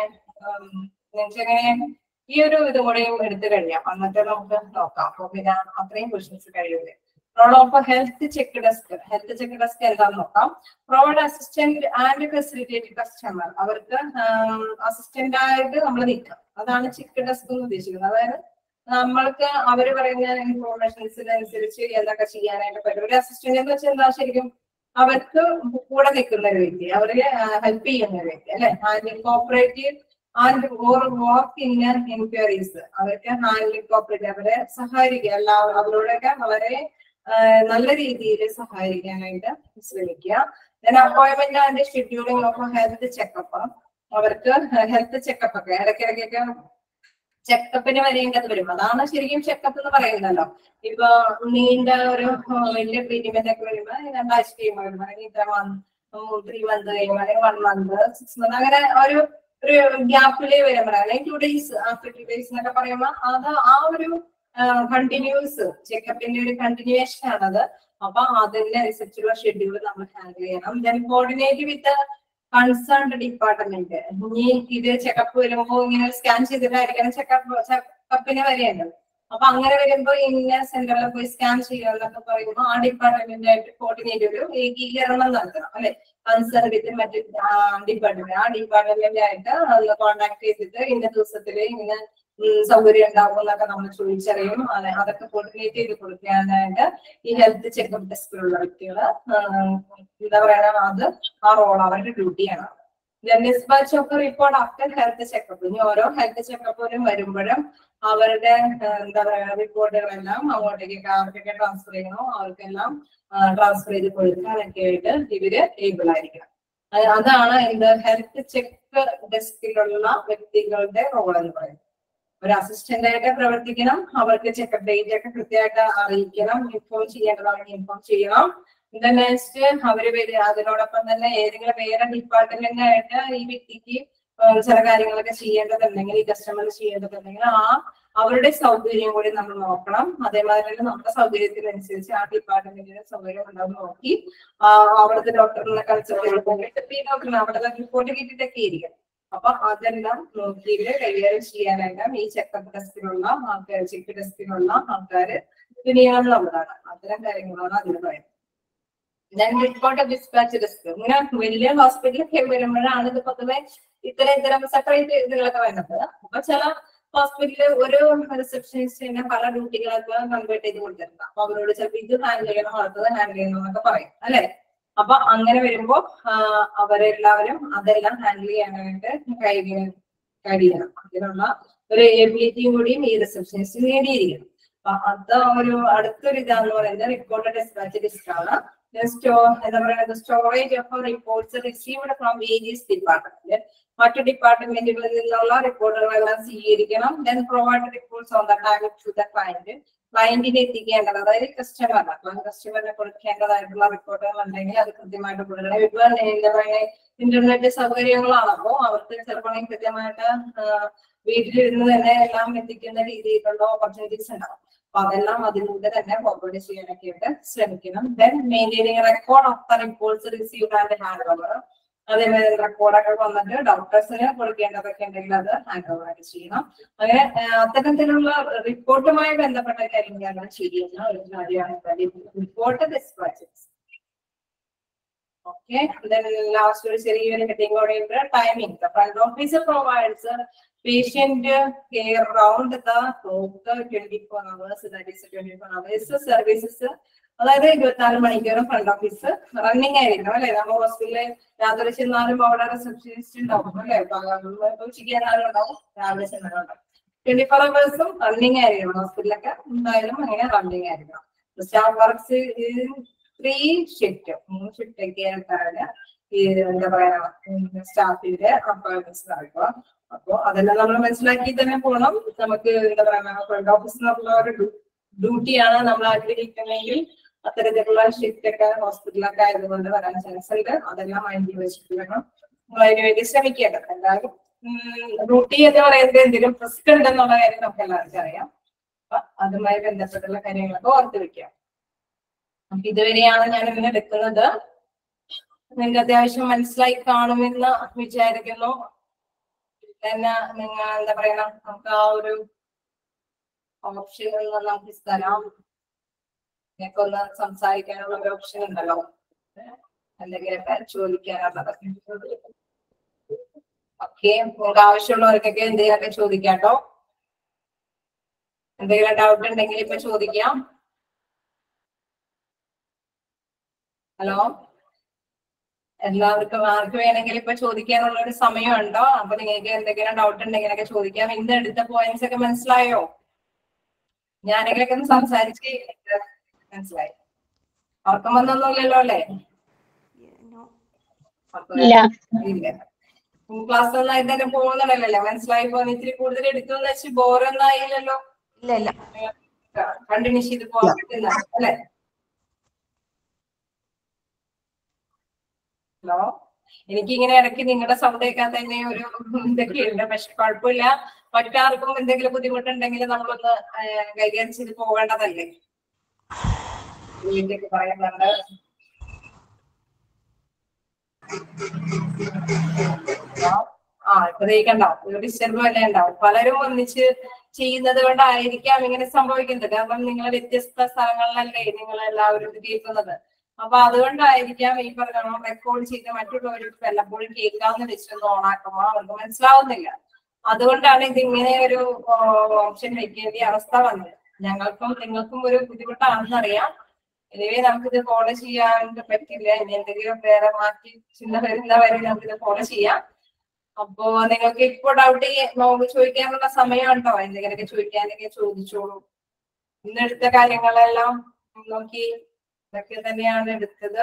നിങ്ങൾക്ക് എങ്ങനെ ഈ ഒരു ഇതും കൂടെയും എടുത്തു കഴിയാം എന്നിട്ട് നമുക്ക് നോക്കാം അപ്പൊ പിന്നെ അത്രയും ക്വസ്റ്റ്യൻസ് കഴിയൂലേ role of health check desk health check desk എന്താന്ന് നോക്കാം provide assistant and facilitate customer അവർക്ക് അസിസ്റ്റന്റ് ആയിട്ട് നമ്മൾ നിൽക്കാം അതാണ് ചെക്ക് ഡെസ്ക് എന്ന് ഉദ്ദേശിക്കുന്നത് അതായത് നമ്മൾക്ക് അവര് പറയുന്ന ഇൻഫോർമേഷൻസിനനുസരിച്ച് എന്തൊക്കെ ചെയ്യാനായിട്ട് പറ്റും ഒരു അസിസ്റ്റന്റ് എന്ന് വെച്ചാൽ എന്താ ശരിക്കും അവർക്ക് കൂടെ നിൽക്കുന്ന ഒരു വ്യക്തി അവരെ ഹെൽപ്പ് ചെയ്യുന്ന ഒരു വ്യക്തി അല്ലെ handle cooperative and or work in enquiries അവർക്ക് ഹാൻഡിൽ കോപ്പറേറ്റീവ് അവരെ സഹായിക്കുക എല്ലാ അവരോടൊക്കെ വളരെ ആ, നല്ല രീതിയിൽ സഹായിക്കാനായിട്ട് ശ്രമിക്കുക then appointment and scheduling of health checkup അവർക്ക് ഹെൽത്ത് ചെക്കപ്പ് ഒക്കെ ഇടയ്ക്കിടയ്ക്കൊക്കെ ചെക്കപ്പിന് വരേണ്ടത് വരും അതാണ് ശരിക്കും ചെക്കപ്പ് എന്ന് പറയുന്നല്ലോ ഇപ്പൊ നീണ്ട ഒരു ആ, വലിയ ട്രീറ്റ്മെന്റ് ഒക്കെ വരുമ്പോ രണ്ടാഴ്ച കഴിയുമ്പോൾ വരുമ്പോ അല്ലെങ്കിൽ ഇത്ര മന്ത് ത്രീ മന്ത് കഴിയുമ്പോൾ അല്ലെങ്കിൽ വൺ മന്ത് സിക്സ് മന്ത് അങ്ങനെ ഒരു ഒരു ഗ്യാപ്പില് വരുമ്പോൾ അല്ലെങ്കിൽ two days after two days എന്നൊക്കെ പറയുമ്പോൾ അത് ആ ഒരു കണ്ടിന്യൂസ് ചെക്കപ്പിന്റെ ഒരു കണ്ടിന്യൂവേഷൻ ആണത് അപ്പൊ അതിന്റെ അനുസരിച്ചുള്ള ഷെഡ്യൂൾ നമ്മൾ ഹാൻഡിൽ ചെയ്യണം then coordinate with concerned department ഇനി ഇത് ചെക്കപ്പ് വരുമ്പോ ഇങ്ങനെ സ്കാൻ ചെയ്തിട്ടായിരിക്കണം ചെക്കപ്പ് ചെക്കപ്പിന് വരേണ്ടത് അപ്പൊ അങ്ങനെ വരുമ്പോ ഇന്ന സെന്ററിൽ പോയി സ്കാൻ ചെയ്യുക എന്നൊക്കെ പറയുമ്പോൾ ആ ഡിപ്പാർട്ട്മെന്റായിട്ട് കോർഡിനേറ്റ് ഒരു ഏകീകരണം നടത്തണം അല്ലെ കൺസേൺ വിത്ത് മറ്റു ഡിപ്പാർട്ട്മെന്റ് ആ ഡിപ്പാർട്ട്മെന്റ് ആയിട്ട് അതിൽ കോണ്ടാക്ട് ചെയ്തിട്ട് ഇന്ന ദിവസത്തില് ഇന്ന ഉം, സൗകര്യം ഉണ്ടാവും എന്നൊക്കെ നമ്മൾ ചോദിച്ചറിയും അതെ, അതൊക്കെ കോർഡിനേറ്റ് ചെയ്ത് കൊടുക്കാനായിട്ട് ഈ ഹെൽത്ത് ചെക്കപ്പ് ഡെസ്കിലുള്ള വ്യക്തികള് ആഹ്, എന്താ പറയാ അത് ആ റോൾ അവരുടെ ഡ്യൂട്ടിയാണ് dispatch of report after health checkup ഇനി ഓരോ ഹെൽത്ത് ചെക്കപ്പിനും വരുമ്പോഴും അവരുടെ ആഹ്, എന്താ പറയാ റിപ്പോർട്ടുകളെല്ലാം അങ്ങോട്ടേക്ക് ആർക്കൊക്കെ ട്രാൻസ്ഫർ ചെയ്യണോ അവർക്കെല്ലാം ട്രാൻസ്ഫർ ചെയ്ത് കൊടുക്കാനൊക്കെ ആയിട്ട് ഇവര് ഏബിൾ ആയിരിക്കണം അത് അതാണ് എന്ത് ഹെൽത്ത് ചെക്ക് ഡെസ്കിലുള്ള വ്യക്തികളുടെ റോൾ എന്ന് പറയുന്നത് ഒരു അസിസ്റ്റന്റ് ആയിട്ട് പ്രവർത്തിക്കണം അവർക്ക് ചെക്കപ്പ് ഡേറ്റ് ഒക്കെ കൃത്യമായിട്ട് അറിയിക്കണം ഇൻഫോം ചെയ്യേണ്ടതാണെങ്കിൽ ഇൻഫോം ചെയ്യണം പിന്നെ നെക്സ്റ്റ് അവര് വരെ അതിനോടൊപ്പം തന്നെ ഏതെങ്കിലും വേറെ ഡിപ്പാർട്ട്മെന്റായിട്ട് ഈ വ്യക്തിക്ക് ഏഹ് ചില കാര്യങ്ങളൊക്കെ ചെയ്യേണ്ടതുണ്ടെങ്കിൽ ഈ കസ്റ്റമർ ചെയ്യേണ്ടതുണ്ടെങ്കിൽ ആ അവരുടെ സൗകര്യം കൂടി നമ്മൾ നോക്കണം അതേമാതിരി തന്നെ നമ്മുടെ സൗകര്യത്തിനനുസരിച്ച് ആ ഡിപ്പാർട്ട്മെന്റിന് സൗകര്യം ഉണ്ടാവും നോക്കി ആ അവിടുത്തെ ഡോക്ടറിനെ കൺസൾട്ട് ഈ ഡോക്ടറിന് അവിടുത്തെ റിപ്പോർട്ട് കിട്ടിയിട്ടൊക്കെ ഇരിക്കും അപ്പൊ അതെല്ലാം നോക്കിയിട്ട് കൈകാര്യം ചെയ്യാനായിട്ട് ഈ ചെക്കപ്പ് ടെസ്റ്റിനുള്ള ആൾക്കാർ ചെക്ക് ടെസ്റ്റിനുള്ള ആൾക്കാര് തുനിയാനുള്ളതാണ് അത്തരം കാര്യങ്ങളാണ് അതിൽ പറയുന്നത് ഞാൻ റിപ്പോർട്ട് ഡിസ്പാച്ച് ഡെസ്ക് ഇങ്ങനെ വലിയ ഹോസ്പിറ്റലൊക്കെ വരുമ്പോഴാണ് ഇത് പൊതുവെ ഇത്തരം ഇത്തരം സെപ്പറേറ്റ് ഇതിലൊക്കെ വരുന്നത് അപ്പൊ ചില ഹോസ്പിറ്റലിൽ ഒരു റിസപ്ഷനിസ്റ്റിനെ പല ഡ്യൂട്ടികളൊക്കെ കൺവേർട്ട് ചെയ്ത് കൊടുത്തിട്ടുണ്ട് അപ്പൊ അവരോട് ചിലപ്പോൾ ഇത് ഹാൻഡിൽ ചെയ്യണം അടുത്തത് ഹാൻഡിൽ ചെയ്യണം എന്നൊക്കെ പറയും അല്ലെ അപ്പൊ അങ്ങനെ വരുമ്പോ ആ, അവരെല്ലാവരും അതെല്ലാം ഹാൻഡിൽ ചെയ്യാനായിട്ട് കഴിയ കഴിയണം അതിനുള്ള ഒരു എബിലിറ്റിയും കൂടിയും ഈ റിസപ്ഷനിസ്റ്റ് നേടിയിരിക്കണം അപ്പൊ അത് ഒരു അടുത്തൊരു ഇതാന്ന് പറയുന്നത് റിപ്പോർട്ട് ഡിസ്പാച്ച് ലിസ്റ്റ് ആണ് സ്റ്റോ എന്താ പറയുന്നത് storage of reports received from various department മറ്റു ഡിപ്പാർട്ട്മെന്റുകളിൽ നിന്നുള്ള റിപ്പോർട്ടുകളെല്ലാം സ്വീകരിക്കണം then provide reports on the time to the client ക്ലയന്റിന് എത്തിക്കേണ്ടത് അതായത് കസ്റ്റമറിന് അപ്പം കസ്റ്റമറിന് കൊടുക്കേണ്ടതായിട്ടുള്ള റിപ്പോർട്ടുകൾ ഉണ്ടെങ്കിൽ അത് കൃത്യമായിട്ട് കൊടുക്കണം ഇപ്പൊ എന്താ പറയുക ഇന്റർനെറ്റ് സൗകര്യങ്ങളാണപ്പോ അവർക്ക് ചിലപ്പോൾ കൃത്യമായിട്ട് ആ, വീട്ടിലിരുന്ന് തന്നെ എല്ലാം എത്തിക്കുന്ന രീതിയിലുള്ള ഓപ്പർച്യൂണിറ്റീസ് ഉണ്ടാവും അപ്പൊ അതെല്ലാം അതിലൂടെ തന്നെ ഫോർവേഡ് ചെയ്യാനൊക്കെ ആയിട്ട് ശ്രമിക്കണം then maintaining record of the reports received and hand over അതേമാതിരി റെക്കോർഡൊക്കെ വന്നിട്ട് ഡോക്ടേഴ്സിന് കൊടുക്കേണ്ടതൊക്കെ ഉണ്ടെങ്കിൽ അത് ഹാൻഡ് ഓവർ ആയിട്ട് ചെയ്യണം അങ്ങനെ ആ, അത്തരത്തിലുള്ള റിപ്പോർട്ടുമായി ബന്ധപ്പെട്ട കാര്യങ്ങളാണ് ചെയ്യുന്ന ഒരു കാര്യമാണ് റിപ്പോർട്ട് ഡിസ്പാച്ചസ് ഓക്കെ ലാസ്റ്റ് ഒരു ചെറിയൊരു ഹെഡിങ് കൂടെ ഉണ്ട് timing front office provides patient care round the clock twenty four hours that is twenty four hours services അതായത് ഇരുപത്തിനാല് മണിക്കൂറും ഫ്രണ്ട് ഓഫീസ് റണ്ണിങ് ആയിരിക്കണം അല്ലെ നമ്മൾ ഹോസ്പിറ്റലിൽ രാത്രി ചെന്നാലും അവിടെ റിസപ്ഷനിസ്റ്റ് ഉണ്ടാവും അല്ലെ ഉച്ചയ്ക്ക് ചെന്നാലും ഉണ്ടാവും രാവിലെ ചെന്നാലും ഉണ്ടാവും ട്വന്റി ഫോർ അവേഴ്സും റണ്ണിങ് ആയിരിക്കണം ഹോസ്പിറ്റലൊക്കെ എന്തായാലും അങ്ങനെ റണ്ണിങ് ആയിരിക്കണം സ്റ്റാഫ് വർക്ക്സ് ത്രീ ഷിഫ്റ്റ് മൂന്ന് ഷിഫ്റ്റ് ഒക്കെ ആയിട്ടാണ് ഈ എന്താ പറയാ സ്റ്റാഫിന്റെ അപ്പോയിന്റ്മെന്റ്സ് നടക്കുക അപ്പൊ അതെല്ലാം നമ്മൾ മനസ്സിലാക്കി തന്നെ പോകണം നമുക്ക് എന്താ പറയാ ഫ്രണ്ട് ഓഫീസ് എന്നുള്ള ഒരു ഡ്യൂട്ടിയാണ് നമ്മൾ ആഗ്രഹിക്കുന്നതെങ്കിൽ അത്തരത്തിലുള്ള ഷിഫ്റ്റ് ഒക്കെ ഹോസ്പിറ്റലൊക്കെ ആയതുകൊണ്ട് വരാൻ ചാൻസ് ഉണ്ട് അതെല്ലാം മൈൻഡിൽ വെച്ചിട്ട് വേണം നമ്മൾ അതിന് വേണ്ടി ശ്രമിക്കേണ്ടത് എന്തായാലും ഡ്യൂട്ടി എന്ന് പറയുന്നത് എന്തെങ്കിലും റിസ്ക് ഉണ്ടെന്നുള്ള കാര്യം നമുക്ക് എല്ലാവർക്കും അറിയാം അപ്പൊ അതുമായി ബന്ധപ്പെട്ടുള്ള കാര്യങ്ങളൊക്കെ ഓർത്ത് വെക്കാം അപ്പൊ ഇതുവരെയാണ് ഞാൻ ഇങ്ങനെ എടുക്കുന്നത് നിങ്ങൾക്ക് അത്യാവശ്യം മനസ്സിലായി കാണുമെന്ന് വിചാരിക്കുന്നു തന്നെ നിങ്ങൾ എന്താ പറയാ നമുക്ക് ആ ഒരു ഓപ്ഷൻ നമുക്ക് സ്ഥലം നിങ്ങൾക്ക് ഒന്ന് സംസാരിക്കാനുള്ള ഒരു ഓപ്ഷൻ ഉണ്ടല്ലോ എന്തെങ്കിലുമൊക്കെ ചോദിക്കാനുള്ളതൊക്കെ ഓക്കെ നിങ്ങൾക്ക് ആവശ്യമുള്ളവർക്കൊക്കെ എന്തെങ്കിലുമൊക്കെ ചോദിക്കാട്ടോ എന്തെങ്കിലും ഡൗട്ട് ഉണ്ടെങ്കിൽ ഇപ്പൊ ചോദിക്കാം ഹലോ എല്ലാവർക്കും ആർക്ക് വേണമെങ്കിൽ ഇപ്പൊ ചോദിക്കാനുള്ള ഒരു സമയമുണ്ടോ അപ്പൊ നിങ്ങൾക്ക് എന്തെങ്കിലും ഡൗട്ട് ഉണ്ടെങ്കിലൊക്കെ ചോദിക്കാം ഇന്ന് എടുത്ത പോയിന്റ്സ് ഒക്കെ മനസ്സിലായോ ഞാനെങ്കിലൊക്കെ ഒന്ന് സംസാരിച്ച് മനസ്സിലായി ഉറക്കം വന്നൊന്നുമില്ലല്ലോ അല്ലേ അപ്പൊ ഇല്ല ഇല്ല ക്ലാസ് ഒന്നായി തന്നെ പോകുന്നുണ്ടല്ലോ മനസ്സിലായി പോകുന്ന ഇത്തിരി കൂടുതൽ എടുക്കുമെന്ന് വെച്ച് ബോറൊന്നും ആയില്ലല്ലോ ഇല്ല ഇല്ല കണ്ടിന്യൂസ് ചെയ്ത് പോകാൻ പറ്റുന്ന അല്ലെ ഹലോ എനിക്ക് ഇങ്ങനെ ഇടയ്ക്ക് നിങ്ങളുടെ സൗണ്ട് കേൾക്കാൻ തന്നെ ഒരു ഇതൊക്കെ ഉണ്ട് പക്ഷെ കുഴപ്പമില്ല മറ്റാർക്കും എന്തെങ്കിലും ബുദ്ധിമുട്ടുണ്ടെങ്കിൽ നമ്മളൊന്ന് ആ, കൈകാര്യം ചെയ്ത് പോകേണ്ടതല്ലേ വീട്ടിലേക്ക് പറയുന്നുണ്ട് ആ ഇപ്പൊ ദഹിക്കണ്ടാവും ഒരു ഡിസ്റ്റർബ് വല്ല ഉണ്ടാവും പലരും ഒന്നിച്ച് ചെയ്യുന്നത് കൊണ്ടായിരിക്കാം ഇങ്ങനെ സംഭവിക്കുന്നത് കാരണം നിങ്ങൾ വ്യത്യസ്ത സ്ഥലങ്ങളിലല്ലേ നിങ്ങൾ എല്ലാവരും ഇത് കേൾക്കുന്നത് അപ്പൊ അതുകൊണ്ടായിരിക്കാം ഈ പറഞ്ഞ റെക്കോർഡ് ചെയ്ത് മറ്റുള്ളവർക്ക് വല്ലപ്പോഴും കേൾക്കാവുന്ന വെച്ചൊന്ന് ഓണാക്കുമ്പോൾ അവർക്ക് മനസ്സിലാവുന്നില്ല അതുകൊണ്ടാണ് ഇത് ഇങ്ങനെ ഒരു ഓപ്ഷൻ വെക്കേണ്ട അവസ്ഥ വന്നത് ഞങ്ങൾക്കും നിങ്ങൾക്കും ഒരു ബുദ്ധിമുട്ടാണെന്നറിയാം എനിവേ നമുക്കിത് ഫോളോ ചെയ്യാൻ പറ്റില്ല ഇനി എന്തെങ്കിലും വേറെ മാറ്റി ചിന്ത വരുന്നവരെ നമുക്കിത് ഫോളോ ചെയ്യാം അപ്പോ നിങ്ങൾക്ക് ഇപ്പൊ ഡൗട്ട് നമുക്ക് ചോദിക്കാനുള്ള സമയമുണ്ടോ എന്തെങ്കിലുമൊക്കെ ചോദിക്കാനൊക്കെ ചോദിച്ചോളൂ ഇന്നെടുത്ത കാര്യങ്ങളെല്ലാം നോക്കി ഇതൊക്കെ തന്നെയാണ് എടുത്തത്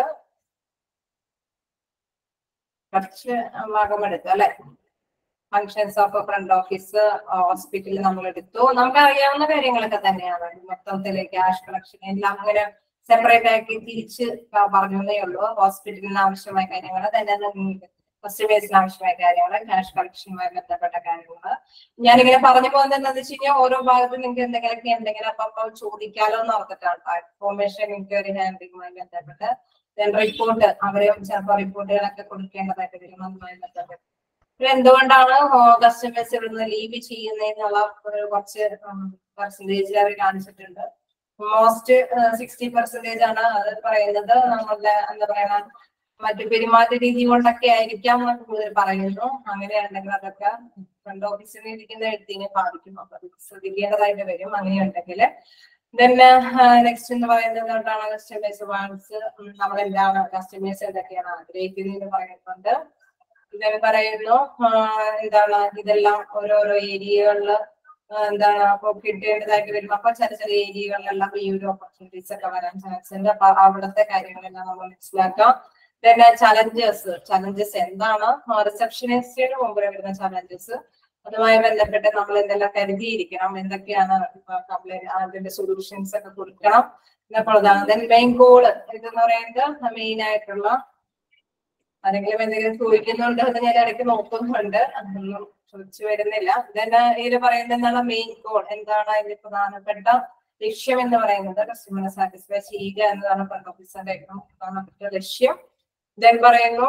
കുറച്ച് ഭാഗം എടുത്തു അല്ലെ ഫങ്ഷൻസ് ഓഫ് ഫ്രണ്ട് ഓഫീസ് ഹോസ്പിറ്റലിൽ നമ്മൾ എടുത്തു നമുക്ക് അറിയാവുന്ന കാര്യങ്ങളൊക്കെ തന്നെയാണ് മൊത്തത്തില് ക്യാഷ് കളക്ഷൻ എല്ലാം അങ്ങനെ സെപ്പറേറ്റ് ആക്കി തിരിച്ച് പ- പറഞ്ഞതേ ഉള്ളൂ ഹോസ്പിറ്റലിന് ആവശ്യമായ കാര്യങ്ങൾ തന്നെ കസ്റ്റമേഴ്സിന് ആവശ്യമായ കാര്യങ്ങൾ ക്യാഷ് കളക്ഷനുമായി ബന്ധപ്പെട്ട കാര്യങ്ങൾ ഞാനിങ്ങനെ പറഞ്ഞു പോകുന്നത് എന്താണെന്ന് വെച്ച് കഴിഞ്ഞാൽ ഓരോ ഭാഗത്തും നിങ്ങൾക്ക് എന്തെങ്കിലുമൊക്കെ ഉണ്ടെങ്കിൽ അപ്പൊ അപ്പൊ ചോദിക്കാലോ എന്ന് ഓർത്തിട്ടാണ് ഇൻഫോർമേഷൻ എൻക്വയറി ഹാൻഡിലുമായി ബന്ധപ്പെട്ട് റിപ്പോർട്ട് അവരെ ചിലപ്പോൾ റിപ്പോർട്ടുകളൊക്കെ കൊടുക്കേണ്ടതായിട്ട് വരും അതുമായി ബന്ധപ്പെട്ട് പിന്നെ എന്തുകൊണ്ടാണ് കസ്റ്റമേഴ്സ് ഇവിടുന്ന് ലീവ് ചെയ്യുന്നതെന്നുള്ള ഒരു കുറച്ച് പെർസെന്റേജ് അവർ കാണിച്ചിട്ടുണ്ട് മോസ്റ്റ് സിക്സ്റ്റി പെർസെന്റേജ് ആണ് അത് പറയുന്നത് നമ്മളുടെ എന്താ പറയാ മറ്റു പെരുമാറ്റ രീതി കൊണ്ടൊക്കെ ആയിരിക്കാം എന്ന് കൂടുതൽ പറയുന്നു അങ്ങനെയുണ്ടെങ്കിൽ അതൊക്കെ ഫ്രണ്ട് ഓഫീസിൽ ഇരിക്കുന്ന എഴുത്തിനെ ബാധിക്കും അപ്പൊ അത് ശ്രദ്ധിക്കേണ്ടതായിട്ട് വരും അങ്ങനെയുണ്ടെങ്കിൽ പിന്നെ നെക്സ്റ്റ് എന്ന് പറയുന്നത് എന്താണ് കസ്റ്റമേഴ്സ് വാൺസ് നമ്മൾ എന്താണ് കസ്റ്റമേഴ്സ് എന്തൊക്കെയാണ് ആഗ്രഹിക്കുന്നതെന്ന് പറയുന്നുണ്ട് ഇതേ പറയുന്നു ആ, എന്താണ് ഇതെല്ലാം ഓരോരോ ഏരിയകളിൽ എന്താണ് അപ്പൊ കിട്ടേണ്ടതായിട്ട് വരും അപ്പൊ ചെറിയ ചെറിയ ഏരിയകളിലെല്ലാം ഈ ഒരു ഓപ്പർച്യൂണിറ്റീസ് ഒക്കെ വരാൻ ചാൻസ് ഉണ്ട് അപ്പൊ അവിടുത്തെ കാര്യങ്ങളെല്ലാം നമ്മൾ മനസ്സിലാക്കാം പിന്നെ ചലഞ്ചസ് ചലഞ്ചസ് എന്താണ് റിസപ്ഷനിസ്റ്റിന് മുമ്പ് വരുന്ന ചലഞ്ചസ് അതുമായി ബന്ധപ്പെട്ട് നമ്മൾ എന്തെല്ലാം കരുതിയിരിക്കണം എന്തൊക്കെയാണ് കംപ്ലൈന്റ് അതിന്റെ സൊല്യൂഷൻസ് ഒക്കെ കൊടുക്കണം എന്നൊക്കെയുള്ളതാണ് മെയിൻ ഗോള് ഇതെന്ന് പറയുന്നത് മെയിൻ ആയിട്ടുള്ള ആരെങ്കിലും എന്തെങ്കിലും ചോദിക്കുന്നുണ്ട് എന്ന് ഞാൻ ഇടയ്ക്ക് നോക്കുന്നുണ്ട് അതൊന്നും ചോദിച്ചു വരുന്നില്ല ഇതന്നെ ഇതിൽ പറയുന്ന എന്താണ് മെയിൻ ഗോൾ എന്താണ് അതിന്റെ പ്രധാനപ്പെട്ട ലക്ഷ്യം എന്ന് പറയുന്നത് കസ്റ്റമറെ സാറ്റിസ്ഫൈ ചെയ്യുക എന്നതാണ് ഫ്രണ്ട് ഓഫീസറിന്റെ ഏറ്റവും പ്രധാനപ്പെട്ട ലക്ഷ്യം ദെൻ പറയുന്നു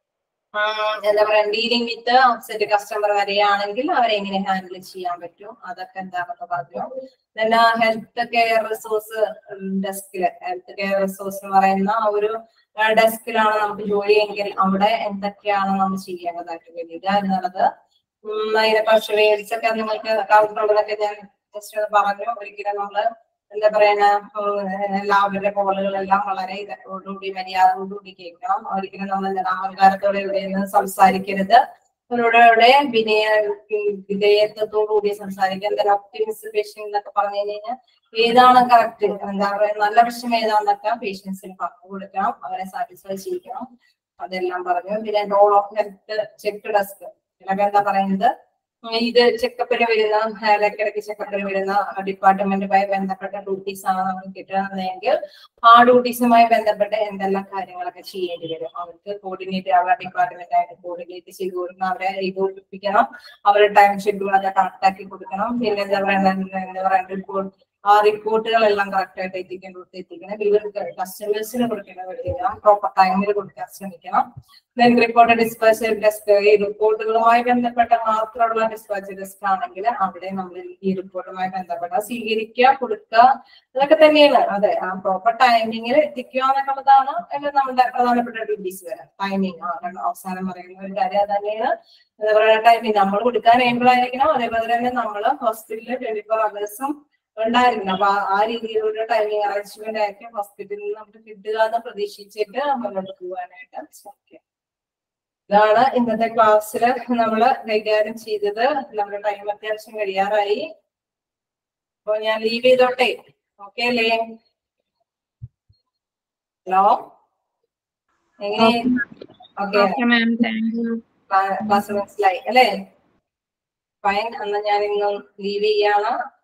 ആഹ് എന്താ പറയാ ഡീലിംഗ് വിത്ത് അപ്സെറ്റ് കസ്റ്റമർ വരെയാണെങ്കിൽ അവരെ എങ്ങനെ ഹാൻഡിൽ ചെയ്യാൻ പറ്റും അതൊക്കെ എന്താണെന്ന് പറഞ്ഞു then ഹെൽത്ത് കെയർ റിസോഴ്സ് ഡെസ്കില് ഹെൽത്ത് കെയർ റിസോഴ്സ് എന്ന് പറയുന്ന ആ ഒരു ഡെസ്കിലാണ് നമുക്ക് ജോലിയെങ്കിൽ അവിടെ എന്തൊക്കെയാണ് നമ്മൾ ചെയ്യേണ്ടതായിട്ട് വരിക എന്നുള്ളത് ഉം, അതിനെ കുറച്ച് വേരിയസ് ഒക്കെ നിങ്ങൾക്ക് കൗണ്ടറുള്ളതൊക്കെ ഞാൻ ജസ്റ്റ് ഒന്ന് പറഞ്ഞു ഒരിക്കലും നമ്മള് എന്താ പറയാ എല്ലാവരുടെ കോളുകളെല്ലാം വളരെ ഇതോടുകൂടി മര്യാദയോടുകൂടി കേൾക്കണം ഒരിക്കലും നമ്മൾ ആൾക്കാരത്തോടെ ഇവിടെ നിന്ന് സംസാരിക്കരുത് അവരോടെ വിനയ വിധേയത്വത്തോടുകൂടി സംസാരിക്കുക എന്തായാലും ഒപ്റ്റിമിസ്റ്റ് എന്നൊക്കെ പറഞ്ഞു കഴിഞ്ഞാൽ ഏതാണ് കറക്റ്റ് എന്താ പറയുക നല്ല വിഷയം ഏതാണെന്നൊക്കെ പേഷ്യൻസിന് പറഞ്ഞു കൊടുക്കണം അവരെ സാറ്റിസ്ഫൈ ചെയ്യിക്കണം അതെല്ലാം പറഞ്ഞു പിന്നെ role of health check desk ഇതിലൊക്കെ എന്താ പറയുന്നത് ഉം ഇത് ചെക്കപ്പിന് വരുന്ന ഇടയ്ക്കിടയ്ക്ക് ചെക്കപ്പിന് വരുന്ന ഡിപ്പാർട്ട്മെന്റുമായി ബന്ധപ്പെട്ട ഡ്യൂട്ടീസ് ആണ് നമ്മൾ കിട്ടുന്നതെങ്കിൽ ആ ഡ്യൂട്ടീസുമായി ബന്ധപ്പെട്ട് എന്തെല്ലാം കാര്യങ്ങളൊക്കെ ചെയ്യേണ്ടി വരും അവർക്ക് കോർഡിനേറ്റ് അവരുടെ ഡിപ്പാർട്ട്മെന്റ് ആയിട്ട് കോർഡിനേറ്റ് ചെയ്ത് കൊടുക്കണം അവരെ ഏകോപിപ്പിക്കണം അവരുടെ ടൈം ഷെഡ്യൂൾ ഒക്കെ കറക്റ്റാക്കി കൊടുക്കണം പിന്നെ എന്താ പറയുക എന്താ പറയുക റിപ്പോർട്ട് ആ റിപ്പോർട്ടുകളെല്ലാം കറക്റ്റ് ആയിട്ട് എത്തിക്കേണ്ടടുത്ത് എത്തിക്കണം ഇവർക്ക് കസ്റ്റമേഴ്സിന് കൊടുക്കേണ്ട കൊടുക്കണം പ്രോപ്പർ ടൈമിൽ കൊടുക്കാൻ ശ്രമിക്കണം ദെൻ റിപ്പോർട്ട് ഡിസ്പാച്ച് ഡെസ്ക് ഈ റിപ്പോർട്ടുകളുമായി ബന്ധപ്പെട്ട മാത്രമുള്ള ഡിസ്പാച്ച് ഡെസ്ക് ആണെങ്കിൽ അവിടെ നമ്മൾ ഈ റിപ്പോർട്ടുമായി ബന്ധപ്പെട്ട സ്വീകരിക്കുക കൊടുക്കുക ഇതൊക്കെ തന്നെയാണ് അതെ ആ പ്രോപ്പർ ടൈമിങ്ങിൽ എത്തിക്കുക എന്നുള്ളതാണ് അതിൽ നമ്മുടെ പ്രധാനപ്പെട്ട ഡ്യൂട്ടീസ് വരാം ടൈമിങ് ആ രണ്ട് അവസാനം പറയുന്ന ഒരു കാര്യം അത് തന്നെയാണ് എന്താ പറയുക ടൈമിങ് നമ്മൾ കൊടുക്കാൻ ഏബിൾ ആയിരിക്കണം അതേപോലെ തന്നെ നമ്മൾ ഹോസ്പിറ്റലിൽ ട്വന്റി ഫോർ അവേഴ്സും ഉണ്ടായിരിക്കണം അപ്പൊ ആ- ആ രീതിയിലുള്ള ടൈമിംഗ് അറേഞ്ച്മെന്റ് ആയിരിക്കും ഹോസ്പിറ്റലിൽ നമുക്ക് കിട്ടുക എന്ന് പ്രതീക്ഷിച്ചിട്ട് മുന്നോട്ട് പോകാനായിട്ട് ശ്രമിക്കുക ഇതാണ് ഇന്നത്തെ ക്ലാസ്സിൽ നമ്മൾ കൈകാര്യം ചെയ്തത് നമ്മുടെ ടൈം അത്യാവശ്യം കഴിയാറായി അപ്പൊ ഞാൻ ലീവ് ചെയ്തോട്ടെ ഓക്കെ അല്ലേ ഹലോ എങ്ങനെ okay Okay, ma'am. Thank you. Class മനസ്സിലായി അല്ലേ ഫൈൻ എന്നാ ഞാൻ ഇന്ന് ലീവ് ചെയ്യാണ്